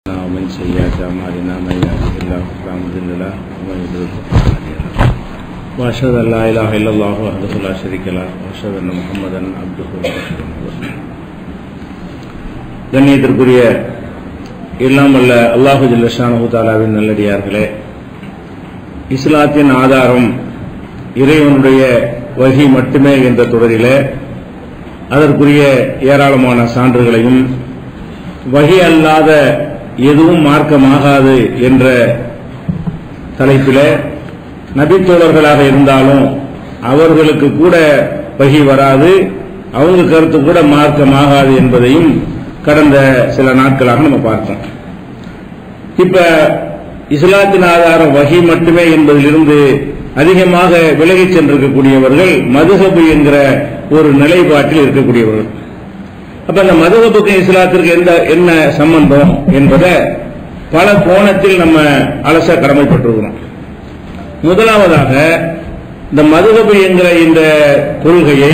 ومن سيئات أعمالنا من يهده الله فلا مضل له ومن يضلل فلا هادي له وأشهد أن لا إله إلا الله وحده لا شريك له وأشهد أن محمدا عبده ورسوله கண்ணியத்திற்குரிய எல்லாம் வல்ல அல்லாஹு ஜல்லஷானு தாலாவின் நல்லடியார்களே இஸ்லாத்தின் ஆதாரம் இறைவனுடைய வகி மட்டுமே என்ற தொடரிலே அதற்குரிய ஏராளமான சான்றுகளையும் வகி அல்லாத எதுவும் மார்க்கமாகாது என்ற தலைப்பில் நபித்தோழர்களாக இருந்தாலும் அவர்களுக்கு கூட வகி வராது அவங்க கருத்து கூட மார்க்கமாகாது என்பதையும் கடந்த சில நாட்களாக நம்ம பார்த்தோம் இப்ப இஸ்லாத்தின் ஆதாரம் வகி மட்டுமே என்பதிலிருந்து அதிகமாக விலகிச் சென்றிருக்கக்கூடியவர்கள் மதுஹபு என்கிற ஒரு நிலைப்பாட்டில் இருக்கக்கூடியவர்கள் அப்ப அந்த மதுஹபுக்கும் இஸ்லாத்திற்கு எந்த என்ன சம்பந்தம் என்பதை பல கோணத்தில் நம்ம அலச கடமைப்பட்டிருக்கிறோம் முதலாவதாக இந்த மதுஹபு என்கிற இந்த கொள்கையை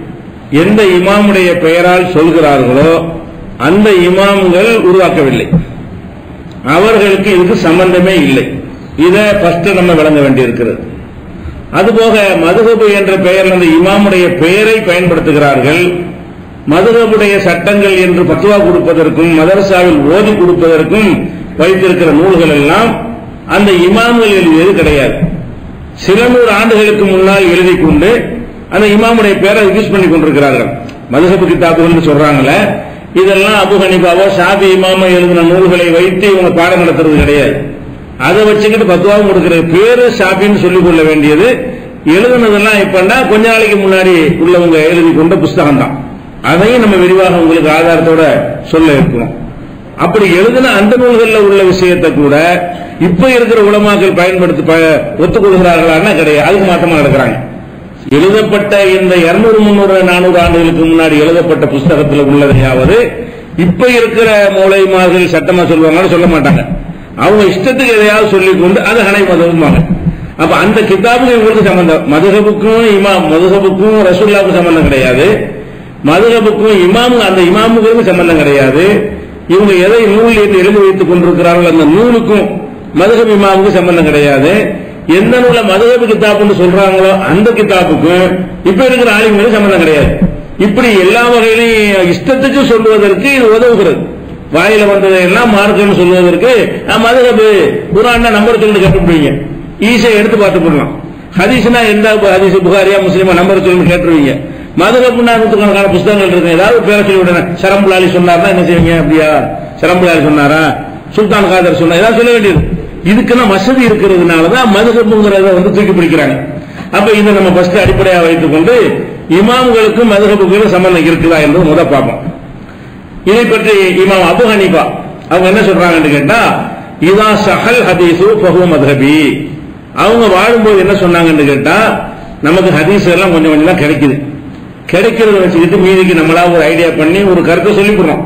எந்த இமாமுடைய பெயரால் சொல்கிறார்களோ அந்த இமாம்கள் உருவாக்கவில்லை அவர்களுக்கு இதுக்கு சம்பந்தமே இல்லை இதை ஃபர்ஸ்ட் நம்ம விளங்க வேண்டியிருக்கிறது அதுபோக மதுகபு என்ற பெயர் அந்த இமாமுடைய பெயரை பயன்படுத்துகிறார்கள் மதுகபுடைய சட்டங்கள் என்று பத்துவா கொடுப்பதற்கும் மதரசாவில் ஓதி கொடுப்பதற்கும் வைத்திருக்கிற நூல்கள் எல்லாம் அந்த இமாம்கள் எழுதியது கிடையாது சில நூறு ஆண்டுகளுக்கு முன்னால் எழுதி கொண்டு அந்த இமாமுடைய பேரை யூஸ் பண்ணி கொண்டிருக்கிறார்கள் மதுகபு கிதாபுகள் சொல்றாங்களே இதெல்லாம் அபு ஹனிபாவோ ஷாபி இமாமோ எழுதின நூல்களை வைத்து இவங்க பாடம் நடத்துறது கிடையாது அதை வச்சுக்கிட்டு பத்துவாவும் கொடுக்கிற பேரு ஷாபின்னு சொல்லிக் கொள்ள வேண்டியது எழுதுனதெல்லாம் இப்பன்னா கொஞ்ச நாளைக்கு முன்னாடி உள்ளவங்க எழுதி கொண்ட புஸ்தகம் தான் அதையும் நம்ம விரிவாக உங்களுக்கு ஆதாரத்தோட சொல்ல இருக்கணும் அப்படி எழுதின அந்த நூல்களில் உள்ள விஷயத்தை கூட இப்ப இருக்கிற உலமாக்கள் பயன்படுத்தி ஒத்துக்கொள்கிறார்களா கிடையாது அதுக்கு மாற்றமா நடக்கிறாங்க எழுதப்பட்ட இந்த இருநூறு முன்னூறு நானூறு ஆண்டுகளுக்கு முன்னாடி எழுதப்பட்ட புஸ்தகத்தில் உள்ளதையாவது இப்ப இருக்கிற மூளைமார்கள் சட்டமா சொல்லுவாங்கன்னு சொல்ல மாட்டாங்க அவங்க இஷ்டத்துக்கு எதையாவது சொல்லிக் கொண்டு அது ஹனை மதம்பாங்க அப்ப அந்த கிதாபுக்கு இவங்களுக்கு சம்பந்தம் மதுகபுக்கும் இமாம் மதுகபுக்கும் ரசூல்லாவுக்கும் சம்பந்தம் கிடையாது மதுகபுக்கும் இமாமு அந்த இமாமுகளுக்கும் சம்பந்தம் கிடையாது இவங்க எதை நூல் என்று எழுதி வைத்துக் கொண்டிருக்கிறார்கள் அந்த நூலுக்கும் மதுகப் இமாமுக்கும் சம்பந்தம் கிடையாது எந்த நூல மதுகபு கிதாப்புன்னு சொல்றாங்களோ அந்த கிதாப்புக்கும் இப்ப இருக்கிற ஆளுங்களுக்கு சம்பந்தம் கிடையாது இப்படி எல்லா வகையிலையும் இஷ்டத்துக்கு சொல்லுவதற்கு இது உதவுகிறது வாயில வந்ததை எல்லாம் மார்க்கம்னு சொல்லுவதற்கு மதுகபு குரான் நம்பர் சொல்லி கேட்டுப்படுவீங்க ஈஸியா எடுத்து பார்த்து போடலாம் ஹதீஸ்னா எந்த ஹதீஸ் புகாரியா முஸ்லீமா நம்பர் சொல்லி கேட்டுருவீங்க மதுகப்புனா நூற்றுக்கணக்கான புஸ்தகங்கள் இருக்கு ஏதாவது பேர சொல்லி விடுங்க சரம்புலாலி சொன்னார்னா என்ன செய்வீங்க அப்படியா சரம்புலாலி சொன்னாரா சுல்தான் காதர் சொன்னா ஏதாவது சொல்ல வேண்டியது இதுக்கெல்லாம் வசதி இருக்கிறதுனாலதான் மதுகப்புங்கிறத வந்து தூக்கி பிடிக்கிறாங்க அப்ப இதை நம்ம ஃபர்ஸ்ட் அடிப்படையாக வைத்துக் கொண்டு இமாம்களுக்கும் மதுகப்புக்கும் சம்பந்தம் இருக்குதா என்பது முத பார்ப்போம் இதை பற்றி இமாம் அபு ஹனிபா அவங்க என்ன சொல்றாங்கன்னு கேட்டா இதா சஹல் ஹதீசு பஹு மதுஹபி அவங்க வாழும்போது என்ன சொன்னாங்கன்னு கேட்டா நமக்கு ஹதீஸ் எல்லாம் கொஞ்சம் கொஞ்சம் தான் கிடைக்குது கிடைக்கிறத வச்சுக்கிட்டு மீதிக்கு நம்மளா ஒரு ஐடியா பண்ணி ஒரு கருத்தை சொல்லிவிடுறோம்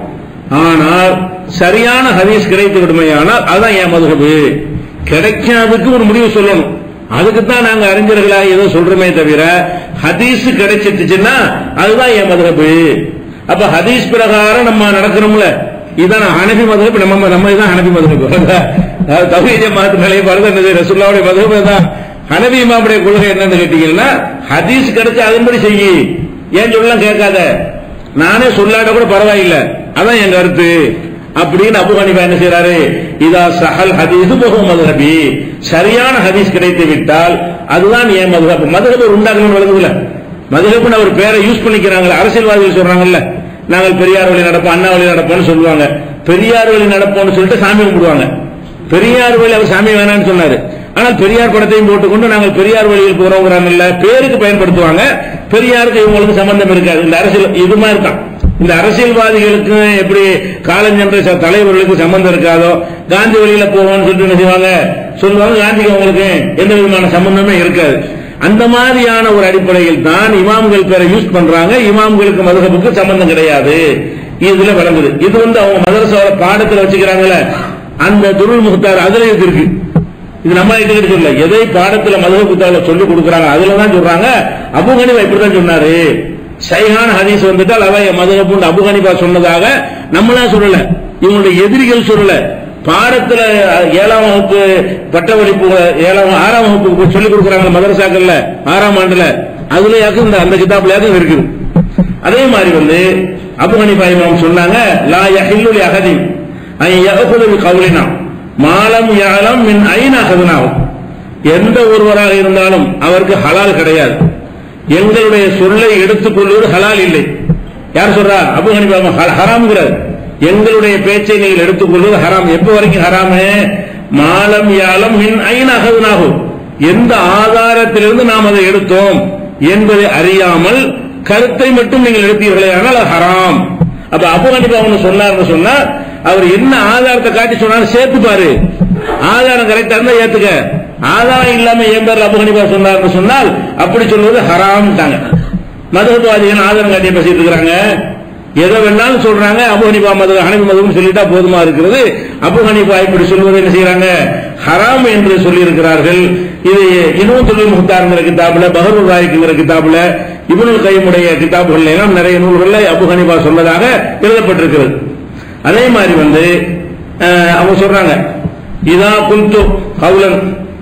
ஆனால் சரியான ஹதீஸ் கிடைத்து விடுமையானால் அதுதான் என் மதுகபு கிடைக்காததுக்கு ஒரு முடிவு சொல்லணும் அதுக்கு தான் நாங்க அறிஞர்களா ஏதோ சொல்றோமே தவிர ஹதீஸ் கிடைச்சிட்டுச்சுன்னா அதுதான் என் மதுகபு அப்ப ஹதீஸ் பிரகாரம் நம்ம நடக்கிறோம்ல இதான் ஹனபி மதுகப் நம்ம நம்ம இதான் ஹனபி மதுகப் தவீஜ மாத்து நிலைப்பாடு என்னது ரசுல்லாவுடைய மதுகப் தான் ஹனபி இமாமுடைய கொள்கை என்னன்னு கேட்டீங்கன்னா ஹதீஸ் கிடைச்சா அதன்படி செய்யி ஏன் சொல்லலாம் கேட்காத நானே சொல்லாட கூட பரவாயில்லை அதான் என் கருத்து அப்படின்னு அபு ஹனிபா என்ன செய்யறாரு இதா சஹல் ஹதீஸ் போகும் மதுஹபி சரியான ஹதீஸ் கிடைத்து விட்டால் அதுதான் என் மதுஹப் மதுஹப் உண்டாக்கணும் வழங்குதுல மதுஹப்னு அவர் பேரை யூஸ் பண்ணிக்கிறாங்களே அரசியல்வாதிகள் சொல்றாங்கல்ல நாங்கள் பெரியார் வழி நடப்போம் அண்ணா வழி நடப்போம்னு சொல்லுவாங்க பெரியார் வழி நடப்போம்னு சொல்லிட்டு சாமி கும்பிடுவாங்க பெரியார் வழி அவர் சாமி வேணாம்னு சொன்னாரு ஆனால் பெரியார் படத்தையும் போட்டுக்கொண்டு நாங்கள் பெரியார் வழியில் போறோங்கிறாங்கல்ல பேருக்கு பயன்படுத்துவாங்க பெரியாருக்கு இவங்களுக்கு சம்பந்தம் இருக்காது இந்த அரசியல் இது மாதிரி தான் இந்த அரசியல்வாதிகளுக்கு எப்படி காலஞ்சென்ற தலைவர்களுக்கு சம்பந்தம் இருக்காதோ காந்தி வழியில போவோம்னு சொல்லிட்டு என்ன செய்வாங்க சொல்லுவாங்க காந்திக்கு அவங்களுக்கு எந்த விதமான சம்பந்தமே இருக்காது அந்த மாதிரியான ஒரு அடிப்படையில் தான் இமாம்கள் பேரை யூஸ் பண்றாங்க இமாம்களுக்கு மதுகப்புக்கு சம்பந்தம் கிடையாது இதுல விளங்குது இது வந்து அவங்க மதரசாவோட பாடத்துல வச்சுக்கிறாங்கல்ல அந்த துருள் முகத்தார் அதுல இது இருக்கு இது நம்ம எடுத்துக்கிட்டு சொல்ல எதை பாடத்துல மதுக புத்தால சொல்லி கொடுக்குறாங்க அதுல தான் சொல்றாங்க அபு ஹனிபா இப்படிதான் சொன்னாரு சைஹான ஹதீஸ் வந்துட்டால் அவன் மதுகப்புண்டு அபு ஹனிபா சொன்னதாக நம்மளா சொல்லல இவங்களுடைய எதிரிகள் சொல்லல பாடத்துல ஏழாம் வகுப்பு பட்டவழிப்பு ஏழாம் ஆறாம் வகுப்பு போய் சொல்லிக் கொடுக்குறாங்க மதரசாக்கள்ல ஆறாம் ஆண்டுல அதுல யாக்கும் இந்த அந்த கிதாப்ல யாக்கும் இருக்குது அதே மாதிரி வந்து அபு ஹனிஃபா இமாம் சொன்னாங்க லா யஹில்லு லி அஹதின் ஐ யஅகுது பி கவுலினா மாலம் யஅலம் மின் ஐன அகதுனாஹு எந்த ஒருவராக இருந்தாலும் அவருக்கு ஹலால் கிடையாது எங்களுடைய சொல்லை எடுத்துக் கொள்வது ஹலால் இல்லை யார் சொல்றா அபு ஹனிஃபா இமாம் ஹ- ஹராம்ங்கிறார் எங்களுடைய பேச்சை நீங்கள் எடுத்துக்கொள்வது ஹராம் எப்ப வரைக்கும் ஹராமு மாலம் யாலம் மின் ஐன அகதுனாஹு எந்த ஆதாரத்திலிருந்து நாம் அதை எடுத்தோம் என்பதை அறியாமல் கருத்தை மட்டும் நீங்கள் எடுத்தீர்களே ஆனால் அது ஹராம் அப்ப அபு ஹனிஃபா ஒண்ணு சொன்னார்னு சொன்னா அவர் என்ன ஆதாரத்தை காட்டி சொன்னாலும் சேர்த்து பாரு ஆதாரம் கரெக்டா இருந்தா ஏத்துக்க ஆதாரம் இல்லாம என் பேர்ல அபு ஹனிஃபா சொன்னார்னு சொன்னால் அப்படி சொல்வது ஹராம்ட்டாங்க மதகத்துவாதிகள் ஆதாரம் காட்டி பேசிட்டு இருக்கிறாங்க எதை வேணாலும் சொல்றாங்க அபு ஹனிஃபா மத ஹனபி மதம் சொல்லிட்டா போதுமா இருக்கிறது அபு ஹனிஃபா இப்படி சொல்வதை என்ன செய்யறாங்க ஹராம் என்று சொல்லி இருக்கிறார்கள் இது இன்னும் தொழில் முத்தாருங்கிற கிதாபுல பஹருல் ராய்க்குங்கிற கிதாபுல இப்னுல் கைமுடைய கிதாபுகள் எல்லாம் நிறைய நூல்கள்ல அபு ஹனிஃபா சொன்னதாக எழுதப்பட்டிருக்கிறது அதே மாதிரி வந்து அஹ், அவங்க சொல்றாங்க இதா குந்து கவுலன்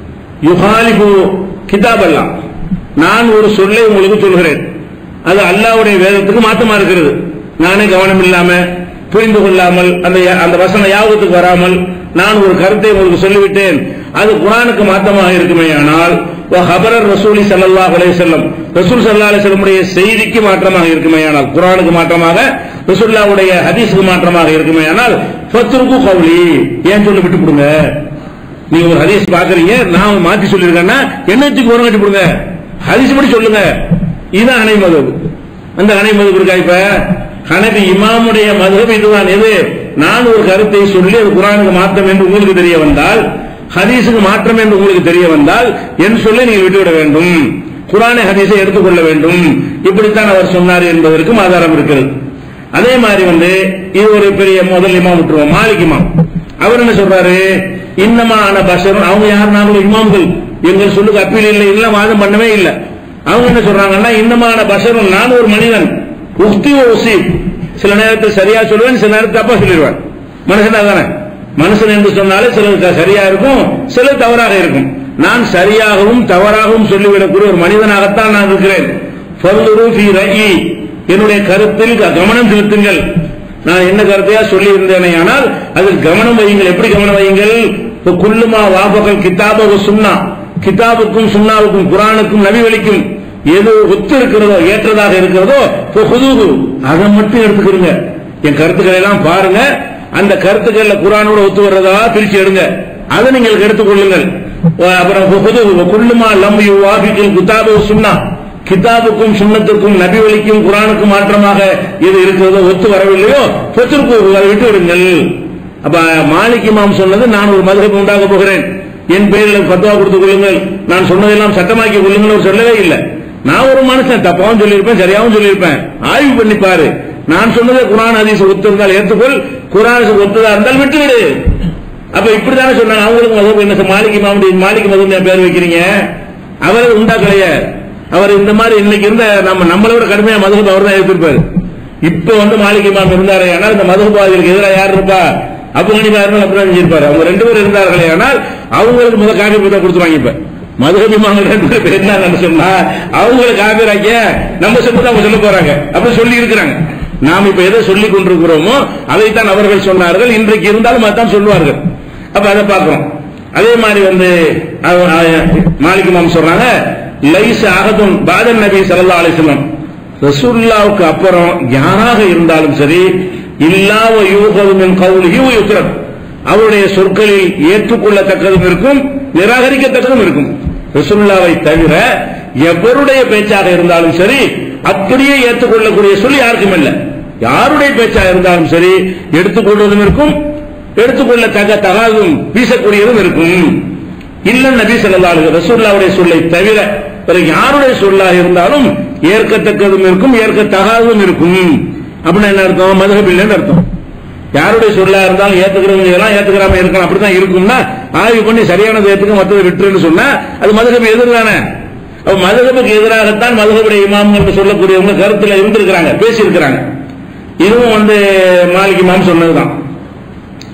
யுகாலிபு கிதாப் எல்லாம் நான் ஒரு சொல்லை உங்களுக்கு சொல்கிறேன் அது அல்லாஹ்வுடைய வேதத்துக்கு மாற்றமா இருக்கிறது நானே கவனம் இல்லாம புரிந்து கொள்ளாமல் அந்த அந்த வசன யாபத்துக்கு வராமல் நான் ஒரு கருத்தை உங்களுக்கு சொல்லிவிட்டேன் அது குரானுக்கு மாற்றமாக இருக்குமேயானால் ஹபரர் ரசூலி ஸல்லல்லாஹு அலைஹி வஸல்லம் ரசூல் ஸல்லல்லாஹு அலைஹி வஸல்லமுடைய செய்திக்கு மாற்றமாக இருக்குமேயானால் குரானுக்கு மாற்றமாக ரசூலுல்லாஹ்வுடைய ஹதீஸுக்கு மாற்றமாக இருக்குமேயானால் ஃபத்ருக்கு கௌலி ஏன் சொல்லி விட்டு கொடுங்க நீங்க ஒரு ஹதீஸ் பாக்குறீங்க நான் மாத்தி சொல்லிருக்கேன்னா என்னத்துக்கு உரம் கட்டி கொடுங்க ஹதீஸ் படி சொல்லுங்க இதுதான் அணை மதகு அந்த அணை மதகு இருக்கா இப்ப ஹனபி இமாமுடைய மதகம் இதுதான் எது நான் ஒரு கருத்தை சொல்லி அது குரானுக்கு மாற்றம் என்று உங்களுக்கு தெரிய வந்தால் ஹதீஸுக்கு மாற்றம் என்று உங்களுக்கு தெரிய வந்தால் என் சொல்லை நீங்கள் விட்டுவிட வேண்டும் குரானை ஹதீஸை எடுத்துக்கொள்ள வேண்டும் இப்படித்தான் அவர் சொன்னார் என்பதற்கும் ஆதாரம் இருக்கிறது அதே மாதிரி வந்து இது ஒரு பெரிய முதல் இமாம் விட்டுருவோம் மாலிக் இமாம் அவர் என்ன சொல்றாரு இன்னமா ஆன பஷரும் அவங்க யார் நாங்களும் இமாம்கள் எங்கள் சொல்லுக்கு அப்பீல் இல்லை இல்ல வாதம் பண்ணவே இல்லை அவங்க என்ன சொல்றாங்கன்னா இன்னமான பஷரும் நான் ஒரு மனிதன் உக்தி உசி சில நேரத்தில் சரியா சொல்லுவேன் சில நேரத்தில் தப்பா சொல்லிடுவேன் மனுஷனா தானே மனுஷன் என்று சொன்னாலே சிலருக்கு சரியா இருக்கும் சிலர் தவறாக இருக்கும் நான் சரியாகவும் தவறாகவும் சொல்லிவிடக்கூடிய ஒரு மனிதனாகத்தான் நான் இருக்கிறேன் ஃபர்லுரு ஃபீ ரயி. என்னுடைய கருத்தில் க- கவனம் செலுத்துங்கள் நான் என்ன கருத்தையா சொல்லி இருந்தேனே ஆனால் அதில் கவனம் வையுங்கள் எப்படி கவனம் வையுங்கள் இப்ப குல்லுமா வாபகல் கிதாபக சுன்னா கிதாபுக்கும் சுன்னாவுக்கும் குரானுக்கும் நபி வலிக்கும் எது ஒத்து இருக்கிறதோ ஏற்றதாக இருக்கிறதோ இப்போ ஹுதூது அதை மட்டும் எடுத்துக்கிறீங்க என் கருத்துக்களை எல்லாம் பாருங்க அந்த கருத்துக்கள்ல குரானோட ஒத்து வர்றதா பிரிச்சு எடுங்க அதை நீங்கள் எடுத்துக்கொள்ளுங்கள் அப்புறம் ஹுதூது குல்லுமா லம் யுவாபிக்கில் கிதாபு சுன்னா கிதாபுக்கும் சுண்ணத்துக்கும் நபி வழிக்கும் குரானுக்கும் மாற்றமாக இது இருக்கிறதோ ஒத்து வரவில்லையோ சொத்திற்கு அதை விட்டு விடுங்கள் அப்ப மாலிக் இமாம் சொன்னது நான் ஒரு மதுகப் உண்டாக போகிறேன் என் பேரில் பத்துவா கொடுத்துக் கொள்ளுங்கள் நான் சொன்னதெல்லாம் சட்டமாக்கி கொள்ளுங்கள் அவர் சொல்லவே இல்லை நான் ஒரு மனுஷன் தப்பாவும் சொல்லியிருப்பேன் சரியாவும் சொல்லியிருப்பேன் ஆய்வு பண்ணி பாரு நான் சொன்னதே குரான் ஹதீஸ் ஒத்து இருந்தால் ஏற்றுக்கொள் குரான் ஒத்துதா இருந்தால் விட்டுவிடு அப்ப இப்படிதானே சொன்னாங்க அவங்களுக்கு மதம் என்ன சார், மாலிக் இமாம் மாலிக் மதம் என் பேர் வைக்கிறீங்க அவரது உண்டாக்கலையே அவர் இந்த மாதிரி இன்னைக்கு இருந்த நம்ம நம்மளை விட கடுமையா மதுகப் அவர் தான் எடுத்திருப்பாரு இப்ப வந்து மாலிக் இமாம் இருந்தாரே ஆனால் இந்த மதுகபாதிகளுக்கு எதிராக யார் இருப்பா அபு ஹனிஃபா இருந்தாலும் அப்படிதான் செஞ்சிருப்பாரு அவங்க ரெண்டு பேரும் இருந்தார்களே ஆனால் அவங்களுக்கு முதல் காப்பி போய் தான் கொடுத்துருவாங்க இப்ப மதுகப் இமாம்கள் ரெண்டு பேர் என்னன்னு சொன்னா அவங்களுக்கு காப்பி ஆக்கிய நம்ம சொல்லி அவங்க சொல்ல போறாங்க அப்படி சொல்லி இருக்கிறாங்க நாம் இப்ப எதை சொல்லிக் கொண்டிருக்கிறோமோ அதைத்தான் அவர்கள் சொன்னார்கள் இன்றைக்கு இருந்தாலும் அதான் சொல்லுவார்கள் அப்ப அதை பார்க்கிறோம் அதே மாதிரி வந்து அவ- அ- மாலிக் இமாம் சொல்றாங்க லைஸ் அகதும் பாதன் நபி ஸல்லல்லாஹு அலைஹி வஸல்லம் ரசூலுல்லாவுக்கு அப்புறம் யாராக இருந்தாலும் சரி இல்லாவ யூகது மின் கவுலிஹி வ யுக்ரத் அவருடைய சொற்களில் ஏற்றுக்கொள்ளத்தக்கதும் இருக்கும் நிராகரிக்கத்தக்கதும் இருக்கும் ரசூலுல்லாவை தவிர எவருடைய பேச்சாக இருந்தாலும் சரி அப்படியே ஏற்றுக்கொள்ளக்கூடிய சொல் யாருக்கும் இல்லை யாருடைய பேச்சாக இருந்தாலும் சரி எடுத்துக்கொள்வதும் இருக்கும் எடுத்துக்கொள்ள தக தகாதும் வீசக்கூடியதும் இருக்கும் இல்ல நபி ஸல்லல்லாஹு அலைஹி ரசூலுல்லாஹ்வுடைய சொல்லை தவிர பிறகு யாருடைய சொல்லாக இருந்தாலும் ஏற்கத்தக்கதும் இருக்கும் ஏற்கத்தகாததும் இருக்கும் அப்படின்னா என்ன அர்த்தம் மதுஹப் இல்லைன்னு அர்த்தம் யாருடைய சொல்லா இருந்தாலும் ஏத்துக்கிறவங்க எல்லாம் ஏத்துக்கிறாம இருக்கலாம் அப்படிதான் இருக்கும்னா ஆய்வு பண்ணி சரியானதை ஏத்துக்க மற்றதை விட்டுருன்னு சொன்னா அது மதுஹப் எதிர்தானே அப்ப மதுஹபுக்கு எதிராகத்தான் மதுஹபுடைய இமாம் என்று சொல்லக்கூடியவங்க கருத்துல இருந்திருக்கிறாங்க பேசியிருக்கிறாங்க இதுவும் வந்து மாலிக் இமாம் சொன்னதுதான்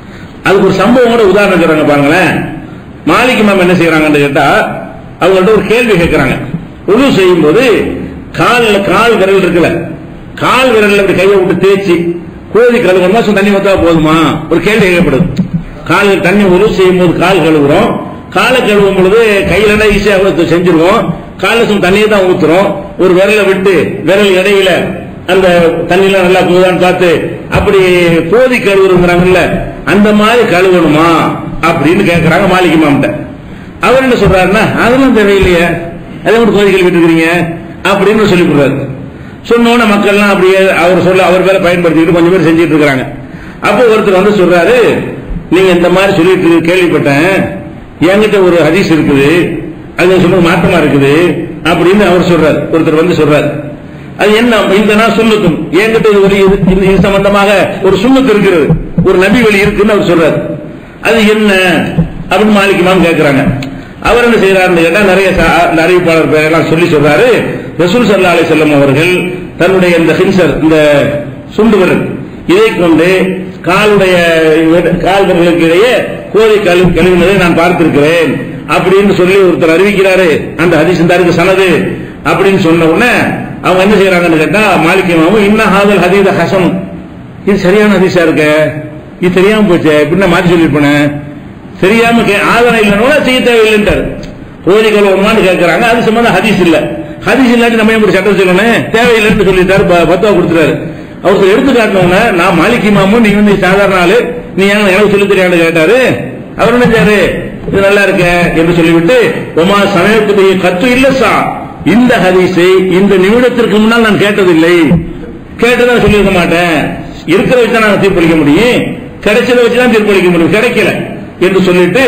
அதுக்கு ஒரு சம்பவம் கூட உதாரணம் சொல்றாங்க பாருங்களேன் மாலிக் இமாம் என்ன செய்யறாங்கன்னு கேட்டா அவங்கள்ட்ட ஒரு கேள்வி கேட்கறாங்க உழு செய்யும் போது கால் கால் விரல் இருக்குல்ல கால் விரல்ல இப்படி கையை விட்டு தேய்ச்சி கோழி கழுவுனா தண்ணி ஊத்தா போதுமா ஒரு கேள்வி கேட்கப்படுது கால் தண்ணி உழு செய்யும் போது கால் கழுவுறோம் காலை கழுவும் பொழுது கையில ஈஸியா செஞ்சிருவோம் காலில் சும் தண்ணியை தான் ஊத்துறோம் ஒரு விரலை விட்டு விரல் இடையில அந்த தண்ணியில நல்லா போதான்னு பார்த்து அப்படி போதி கழுவுறாங்கல்ல அந்த மாதிரி கழுவணுமா அப்படின்னு கேட்கறாங்க மாலிக் இமாம்கிட்ட அவர் என்ன சொல்றாருன்னா அதெல்லாம் தேவையில்லையே அதை மட்டும் கோதி கழுவிட்டு இருக்கிறீங்க அப்படின்னு சொல்லி கொடுறாரு சொன்னோன்னு மக்கள்லாம் அப்படியே அவர் சொல்ல அவர் பேரை பயன்படுத்திக்கிட்டு கொஞ்சம் பேர் செஞ்சுட்டு இருக்காங்க அப்போ ஒருத்தர் வந்து சொல்றாரு நீங்க இந்த மாதிரி சொல்லிட்டு இருக்கு- கேள்விப்பட்டேன் என்கிட்ட ஒரு ஹதீஸ் இருக்குது அது சொல்றது மாற்றமா இருக்குது அப்படின்னு அவர் சொல்றாரு ஒருத்தர் வந்து சொல்றாரு அது என்ன இந்த நான் சுண்ணத்தும் என்கிட்ட இது ஒரு இது- இது இது சம்பந்தமாக ஒரு சுண்ணத்து இருக்கிறது ஒரு நபி வழி இருக்குன்னு அவர் சொல்றாரு அது என்ன அப்படின்னு மாலிக் இமாம் கேட்கிறாங்க அவர் என்ன செய்யறாருன்னு கேட்டா நிறைய ச- இந்த அறிவிப்பாளர் பேரெல்லாம் சொல்லி சொல்றாரு ரசூல் சல்லா அலி செல்லம் அவர்கள் தன்னுடைய இந்த ஹின்சர் இந்த சுண்டு விரல் இதை கொண்டு காலுடைய விர- கால் விரலுக்கு இடையே கோழி கழு கழுவினதை நான் பார்த்திருக்கிறேன் அப்படின்னு சொல்லி ஒருத்தர் அறிவிக்கிறாரு அந்த ஹதீஸ் இந்த இருக்கு சனது அப்படின்னு சொன்ன உடனே அவங்க என்ன செய்யறாங்கன்னு கேட்டா மாலிக்கமாவும் இன்ன ஹாதல் ஹதீத ஹசன் இது சரியான ஹதீஸா இருக்க இது தெரியாம போச்சு இப்படின்னா மாத்தி சொல்லிருப்பேன் தெரியாம கே- ஆதாரம் இல்லைன்னா செய்ய தேவையில்லைன்றார் கோழி கழுவணுமான்னு கேட்கறாங்க அது சம்பந்தம் ஹதீஸ் இல்ல ஹதீஸ் இல்லாட்டி நம்ம ஏன் இப்படி சட்டம் சொல்லணும் தேவையில்லைன்னு சொல்லிட்டாரு ப- பத்துவா கொடுத்துறாரு அவருக்கு எடுத்து காட்டினவன நான் மாலிக் இமாமும் நீ வந்து சாதாரண ஆளு நீ ஏன் எனக்கு சொல்லி தெரியான்னு கேட்டாரு அவர் என்ன செய்யாரு இது நல்லா இருக்க என்று சொல்லிவிட்டு உமா சமயத்துடைய கத்து இல்ல சா இந்த ஹதீஸை இந்த நிமிடத்திற்கு முன்னால் நான் கேட்டதில்லை கேட்டதா சொல்லியிருக்க மாட்டேன் இருக்கிற வச்சு தான் நான் தீர்ப்பளிக்க முடியும் கிடைச்சதை வச்சு தான் தீர்ப்பளிக்க முடியும் கிடைக்கல என்று சொல்லிட்டு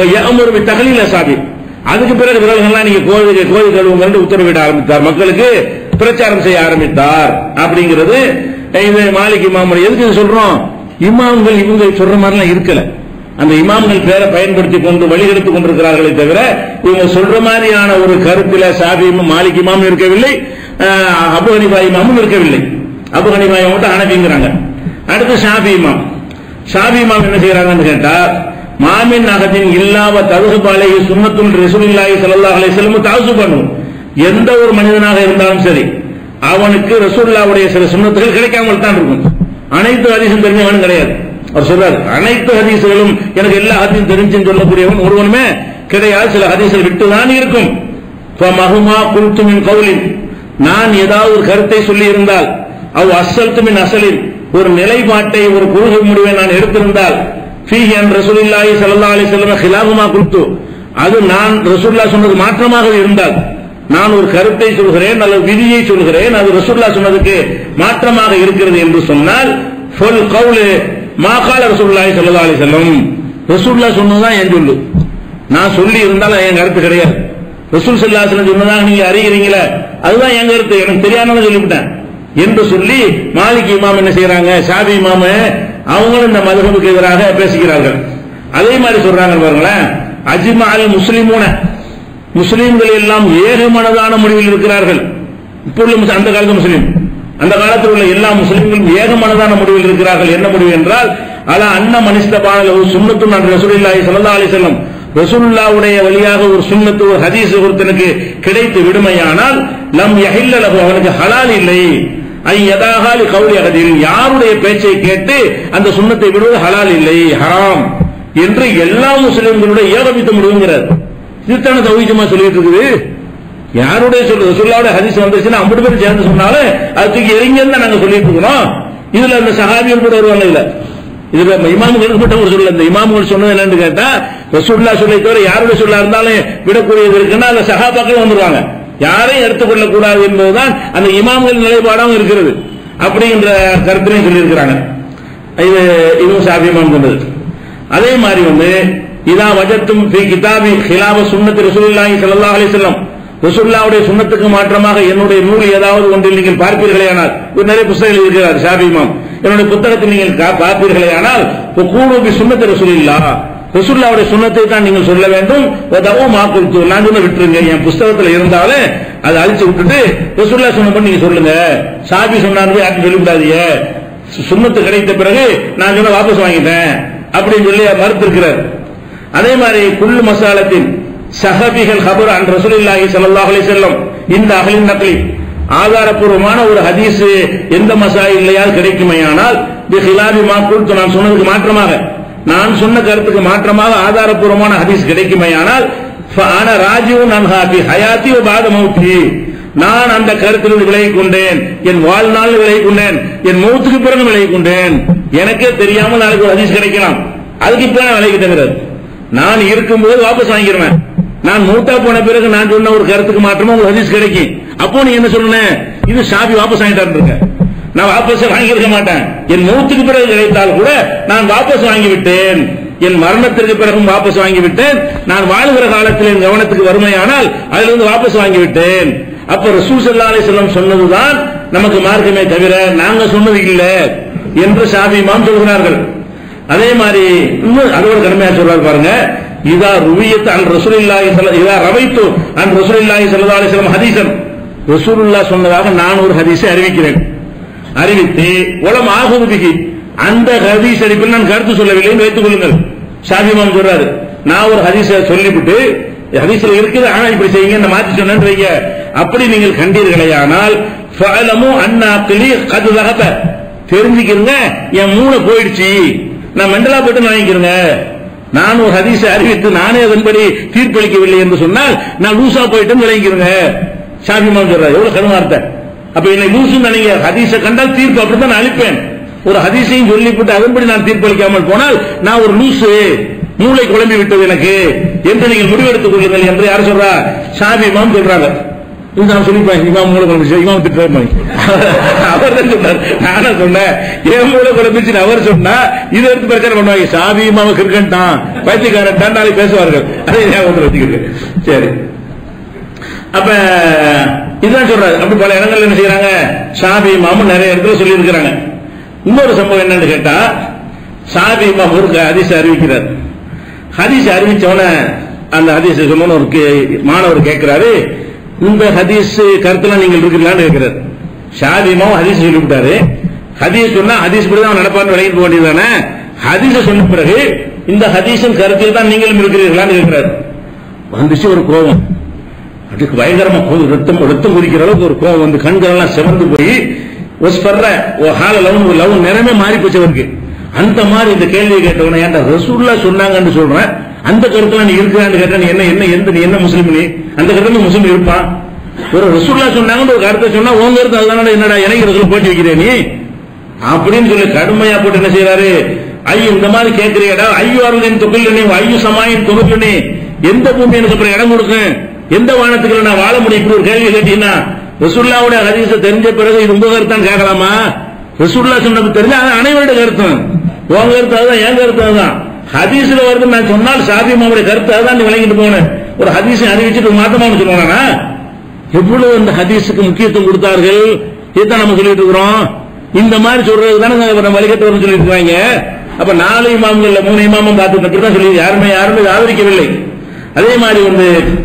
ஒரு தகலில சாபி அதுக்கு பிறகு விரல்கள்லாம் நீங்க கோழி கோழி கழுவுங்க உத்தரவிட ஆரம்பித்தார் மக்களுக்கு பிரச்சாரம் செய்ய ஆரம்பித்தார் அப்படிங்கிறது இது மாலிக் இமாம் எதுக்கு இது சொல்றோம் இமாம்கள் இவங்க சொல்ற மாதிரிலாம் இருக்கல அந்த இமாம்கள் பேரை பயன்படுத்தி கொண்டு வழிகெடுத்துக் கொண்டிருக்கிறார்களே தவிர இவங்க சொல்ற மாதிரியான ஒரு கருத்தில சாபி இமாம், மாலிக் இமாம் இருக்கவில்லை அஹ், அபு ஹனிபா இமாமும் இருக்கவில்லை அபு ஹனிபா இமாம் மட்டும் அனபிங்கிறாங்க அடுத்து ஷாபி இமாம் ஷாபி இமாம் என்ன செய்யறாங்கன்னு கேட்டா மாமின் அகத்தின் இல்லாம தகுபாலை சுண்ணத்துல் ரசூலுல்லாஹி ஸல்லல்லாஹு அலைஹி வஸல்லம் தாசு பண்ணும் எந்த ஒரு மனிதனாக இருந்தாலும் சரி அவனுக்கு ரசூலுல்லாவுடைய சில சுண்ணத்துகள் கிடைக்காமல் தான் இருக்கும் அனைத்து ஹதீஸும் தெரிஞ்சவனும் கிடையாது அவர் சொல்றாரு அனைத்து ஹதீசுகளும் எனக்கு எல்லா ஹதீஸும் தெரிஞ்சுன்னு சொல்லக்கூடியவன் ஒருவனுமே கிடையாது சில ஹதீஸ்கள் விட்டுதான் இருக்கும் மகுமா குல்துமின் கவுலின் நான் ஏதாவது ஒரு கருத்தை சொல்லி இருந்தால் அவ் அசல்துமின் அசலில் ஒரு நிலைப்பாட்டை ஒரு கொள்கை முடிவை நான் எடுத்திருந்தால் ஃபீஹி அன் ரசூலுல்லாஹி ஸல்லல்லாஹு அலைஹி வஸல்லம் ஹிலாஃபுமா குல்து அது நான் ரசூலுல்லாஹ் சொன்னது மாற்றமாக இருந்தால் நான் ஒரு கருத்தை சொல்கிறேன் அல்லது விதியை சொல்கிறேன் அது ரசூலுல்லாஹ் சொன்னதுக்கு மாற்றமாக இருக்கிறது என்று சொன்னால் ஃபுல் கவுலு மாகால ரசூலுல்லாஹி ஸல்லல்லாஹு அலைஹி வஸல்லம் ரசூலுல்லாஹ் சொன்னதுதான் என் சொல்லு நான் சொல்லி இருந்தாலும் என் கருத்து கிடையாது ரசூல் சல்லாசலம் சொன்னதாக நீங்க அறிகிறீங்களே அதுதான் என் கருத்து எனக்கு தெரியாம சொல்லிவிட்டேன் என்று சொல்லி மாலிக் இமாம் என்ன செய்யறாங்க ஷாபி இமாம் அவங்களும் இந்த மதுகபுக்கு எதிராக பேசுகிறார்கள் அதே மாதிரி சொல்றாங்க பாருங்களேன் அஜ்மால் முஸ்லிமூன முஸ்லிம்கள் எல்லாம் ஏகமனதான முடிவில் இருக்கிறார்கள் இப்போ உள்ள முஸ்லிம், அந்த காலத்து முஸ்லிம் அந்த காலத்தில் உள்ள எல்லா முஸ்லிம்களும் ஏகமனதான முடிவில் இருக்கிறார்கள் என்ன முடிவு என்றால் அல அன்ன மனிஸ்தபான சுண்ணத்து நான் ரசூலுல்லாஹி ஸல்லல்லாஹு அலைஹி வஸல்லம் ரசூலுல்லாவுடைய வழியாக ஒரு சுண்ணத்து ஒரு ஹதீஸ் ஒருத்தனுக்கு கிடைத்து விடுமையானால் லம் யஹில்ல லஹு அவனுக்கு ஹலால் இல்லை ஐ யதாகாலி கவுலி அகதில் யாருடைய பேச்சை கேட்டு அந்த சுண்ணத்தை விடுவது ஹலால் இல்லை ஹராம் என்று எல்லா முஸ்லிம்களுடைய ஏகமித்த முடிவுங்கிறார் இதுதான தௌஹீஜமா சொல்லிட்டு இருக்குது யாருடைய சொல்லு சொல்லாவுடைய ஹதீஸ் வந்துச்சுன்னா ஐம்பது பேர் சேர்ந்து சொன்னாலும் அது தூக்கி எரிங்கன்னு தான் நாங்க சொல்லிட்டு இருக்கிறோம் இதுல அந்த சஹாபியர் கூட வருவாங்க இல்ல இதுல இமாமுகளுக்கு மட்டும் ஒரு சொல்ல இந்த இமாமுகள் சொன்னது என்னன்னு கேட்டா ரசூல்லா சொல்லை தவிர யாருடைய சொல்லா இருந்தாலும் விடக்கூடியது இருக்குன்னா அந்த சஹாபாக்கள் வந்துருவாங்க யாரையும் எடுத்துக்கொள்ளக் கூடாது என்பதுதான் அந்த இமாம்கள் நிலைப்பாடாகவும் இருக்கிறது அப்படிங்கிற கருத்திலையும் சொல்லியிருக்கிறாங்க இது இதுவும் சாபியமாக கொண்டது அதே மாதிரி வந்து இதா வஜத்தும் ஃபி கிதாபி ஹிலாப சுன்னத்து ரசூலுல்லாஹி ஸல்லல்லாஹு அலைஹி வஸல்லம் ரசூலுல்லாஹ்வுடைய சுன்னத்துக்கு மாற்றமாக என்னுடைய நூல் ஏதாவது ஒன்றில் நீங்கள் பார்ப்பீர்களேயானால் ஒரு நிறைய புத்தகங்கள் இருக்கிறார் ஷாபி இமாம் என்னுடைய புத்தகத்தில் நீங்கள் கா- பார்ப்பீர்களேயானால் கூடு பி சுன்னத்து ரசூலுல்லாஹ் ரசூலுல்லாஹ்வுடைய சுன்னத்தை தான் நீங்கள் சொல்ல வேண்டும் வதவு மாக்குல்து நான் சொன்ன விட்டுருங்க என் புஸ்தகத்தில் இருந்தாலும் அதை அழிச்சு விட்டுட்டு ரசூலுல்லாஹ் சொன்னபடி நீங்க சொல்லுங்க ஷாபி சொன்னாரு யாருக்கும் சொல்லிவிடாதீங்க சுண்ணத்து கிடைத்த பிறகு நான் சொன்ன வாபஸ் வாங்கிட்டேன் அப்படின்னு சொல்லி மறுத்திருக்கிறார் அதே மாதிரி குல்லு மசாலத்தின் சஹபிகள் ஹபர் அன் ரசூலுல்லாஹி ஸல்லல்லாஹு அலைஹி வஸல்லம் இந்த அகலின் நக்லி ஆதாரப்பூர்வமான ஒரு ஹதீஸ் எந்த மசாயில்லையால் கிடைக்குமையானால் பிஹிலாபி மா குல்து நான் சொன்னதுக்கு மாற்றமாக நான் சொன்ன கருத்துக்கு மாற்றமாக ஆதாரப்பூர்வமான ஹதீஸ் கிடைக்குமையானால் ஃபஅன ராஜிவுன் அன்ஹா பி ஹயாத்தி வ பாத மௌத்தி நான் அந்த கருத்திலிருந்து விலகிக் கொண்டேன் என் வாழ்நாள் விலகிக் கொண்டேன் என் மௌத்துக்கு பிறகு விலகிக் கொண்டேன் எனக்கே தெரியாமல் நாளைக்கு ஒரு ஹதீஸ் கிடைக்கலாம் அதுக்கு இப்ப நான் விலகிட்டேங்கிறது நான் இருக்கும்போது வாபஸ் வாங்கிடுவேன் நான் மூத்தா போன பிறகு நான் சொன்ன ஒரு கருத்துக்கு மாற்றமா ஒரு ஹதீஸ் கிடைக்கும் அப்போ நீ என்ன சொன்ன இது ஷாபி வாபஸ் வாங்கிட்டாரு இருக்க நான் வாபஸ் வாங்கியிருக்க மாட்டேன் என் மூத்துக்கு பிறகு கிடைத்தால் கூட நான் வாபஸ் வாங்கிவிட்டேன் என் மரணத்திற்கு பிறகும் வாபஸ் வாங்கிவிட்டேன் நான் வாழுகிற காலத்தில் என் கவனத்துக்கு வறுமையானால் அதிலிருந்து வாபஸ் வாங்கிவிட்டேன் அப்ப ரசூல் ஸல்லல்லாஹு அலைஹி வஸல்லம் சொன்னதுதான் நமக்கு மார்க்கமே தவிர நாங்க சொன்னது இல்ல என்று ஷாபி இமாம் சொல்கிறார்கள் அதே மாதிரி இன்னும் அதோட கடுமையா சொல்றாரு பாருங்க இதா ருவியத் அன் ரசூலுல்லாஹி ஸல்லல்லாஹு இதா ரவைத்து அன் ரசூலுல்லாஹி ஸல்லல்லாஹு அலைஹி வஸல்லம் ஹதீஸன் ரசூலுல்லாஹ் சொன்னதாக நான் ஒரு ஹதீஸை அறிவிக்கிறேன் அறிவித்து உலம் ஆகுதிக்கு அந்த ஹதீஸ் அடிப்பில் நான் கருத்து சொல்லவில்லை என்று வைத்துக் கொள்ளுங்கள் ஷாஃபி இமாம் சொல்றாரு நான் ஒரு ஹதீஸை சொல்லிவிட்டு ஹதீஸ்ல இருக்குது ஆனா இப்படி செய்யுங்க இந்த மாத்தி சொன்னேன்னு வைங்க அப்படி நீங்கள் கண்டீர்களேயானால் ஃபஅலமு அன்னா கிளி கது தகப்ப தெரிஞ்சுக்கிறங்க என் மூளை போயிடுச்சு நான் மெண்டலா போட்டு வாங்கிக்கிறேங்க நான் ஒரு ஹதீஸை அறிவித்து நானே அதன்படி தீர்ப்பளிக்கவில்லை என்று சொன்னால் நான் லூசா போயிட்டு விளங்கிக்கிறேங்க ஷாஃபி இமாம் சொல்றாரு எவ்வளவு கருமார்த்த அப்ப என்னை லூசு நினைங்க ஹதீஸை கண்டால் தீர்ப்பு அப்படித்தான் நான் அளிப்பேன் ஒரு ஹதீஸையும் சொல்லிவிட்டு அதன்படி நான் தீர்ப்பளிக்காமல் போனால் நான் ஒரு லூசு மூளை குழம்பி விட்டது எனக்கு என்று நீங்கள் முடிவெடுத்துக் கொள்ளுங்கள் என்று யார் சொல்றா ஷாபி இமாம் சொல்றாங்க இது நான் சொல்லிப்பேன் இமாம் மூளை குழம்பிச்சு இமாம் திட்டுறேன் அவர் தான் சொன்னார் நானா சொன்னேன் என் மூளை குழம்பிச்சு அவர் சொன்னா இதை எடுத்து பிரச்சனை பண்ணுவாங்க ஷாபி இமாம கிருக்கன்ட்டான் பைத்தியக்காரன் தான் நாளைக்கு பேசுவார்கள் அதை ஞாபகத்தில் வச்சுக்கிட்டு சரி அப்ப இதுதான் சொல்றாரு அப்படி பல இடங்கள்ல என்ன செய்யறாங்க ஷாபி இமாமும் நிறைய இடத்துல சொல்லி இருக்கிறாங்க இன்னொரு சம்பவம் என்னன்னு கேட்டா ஷாபி இமாம் ஒரு ஹதீஸ் அறிவிக்கிறார் ஹதீஸ் அறிவிச்சவன அந்த ஹதீஸ் சொன்ன ஒரு கே- மாணவர் கேட்கிறாரு இந்த ஹதீஸ் கருத்துல நீங்கள் இருக்கிறீங்களான்னு கேட்கிறார் ஷாபி இமாம் ஹதீஸ் சொல்லிவிட்டாரு ஹதீஸ் சொன்னா ஹதீஸ் படி தான் நடப்பான்னு விலகிட்டு போக வேண்டியதானே ஹதீஸ சொன்ன பிறகு இந்த ஹதீஸின் கருத்தில் தான் நீங்களும் இருக்கிறீர்களான்னு கேட்கிறார் வந்துச்சு ஒரு கோபம் அதுக்கு பயங்கரமா கோவம் ரத்தம் ரத்தம் குடிக்கிற அளவுக்கு ஒரு கோவம் வந்து கண்கள் எல்லாம் சிவந்து போய் ஒஸ்பர்ற ஒரு ஹால லவ் லவ் நிறமே மாறி போச்சு அவருக்கு அந்த மாதிரி இந்த கேள்வியை கேட்டவன ஏன்டா ரசூல்லா சொன்னாங்கன்னு சொல்றேன் அந்த கருத்துல நீ இருக்கிறான்னு கேட்டா நீ என்ன என்ன எந்த நீ என்ன முஸ்லீம் நீ அந்த கருத்துல முஸ்லீம் இருப்பான் ஒரு ரசூல்லா சொன்னாங்கன்னு ஒரு கருத்தை சொன்னா உங்க கருத்து அதுதானடா என்னடா எனக்கு ரசூல் போட்டு வைக்கிறே நீ அப்படின்னு சொல்லி கடுமையா போட்டு என்ன செய்யறாரு ஐயோ இந்த மாதிரி கேட்கிறியடா ஐயோ அருளின் தொகுல் நீ ஐயோ சமாயின் தொகுல் நீ எந்த பூமி எனக்கு அப்புறம் இடம் கொடுக்கும் எந்த வானத்துக்கு நான் வாழ முடியும் இப்படி ஒரு கேள்வி கேட்டீங்கன்னா ரசுல்லாவுடைய ஹதீஸ தெரிஞ்ச பிறகு இது உங்க கருத்தான் கேட்கலாமா ரசுல்லா சொன்னது தெரிஞ்ச அது அனைவருடைய கருத்தும் உங்க கருத்து அதுதான் என் கருத்து அதுதான் ஹதீஸ்ல வருது நான் சொன்னால் சாபி மாவுடைய கருத்து அதுதான் நீ விளங்கிட்டு போனேன் ஒரு ஹதீஸை அறிவிச்சுட்டு மாத்தமான்னு சொல்லுவானா எவ்வளவு அந்த ஹதீஸுக்கு முக்கியத்துவம் கொடுத்தார்கள் இதுதான் நம்ம சொல்லிட்டு இருக்கிறோம் இந்த மாதிரி சொல்றது தானே நம்ம வழிகட்டு வரும் சொல்லிட்டு இருக்காங்க அப்ப நாலு இமாம்கள்ல மூணு இமாமும் பார்த்து தான் சொல்லி யாருமே யாருமே இதை ஆதரிக்கவில்லை அதே மாதிரி வந்து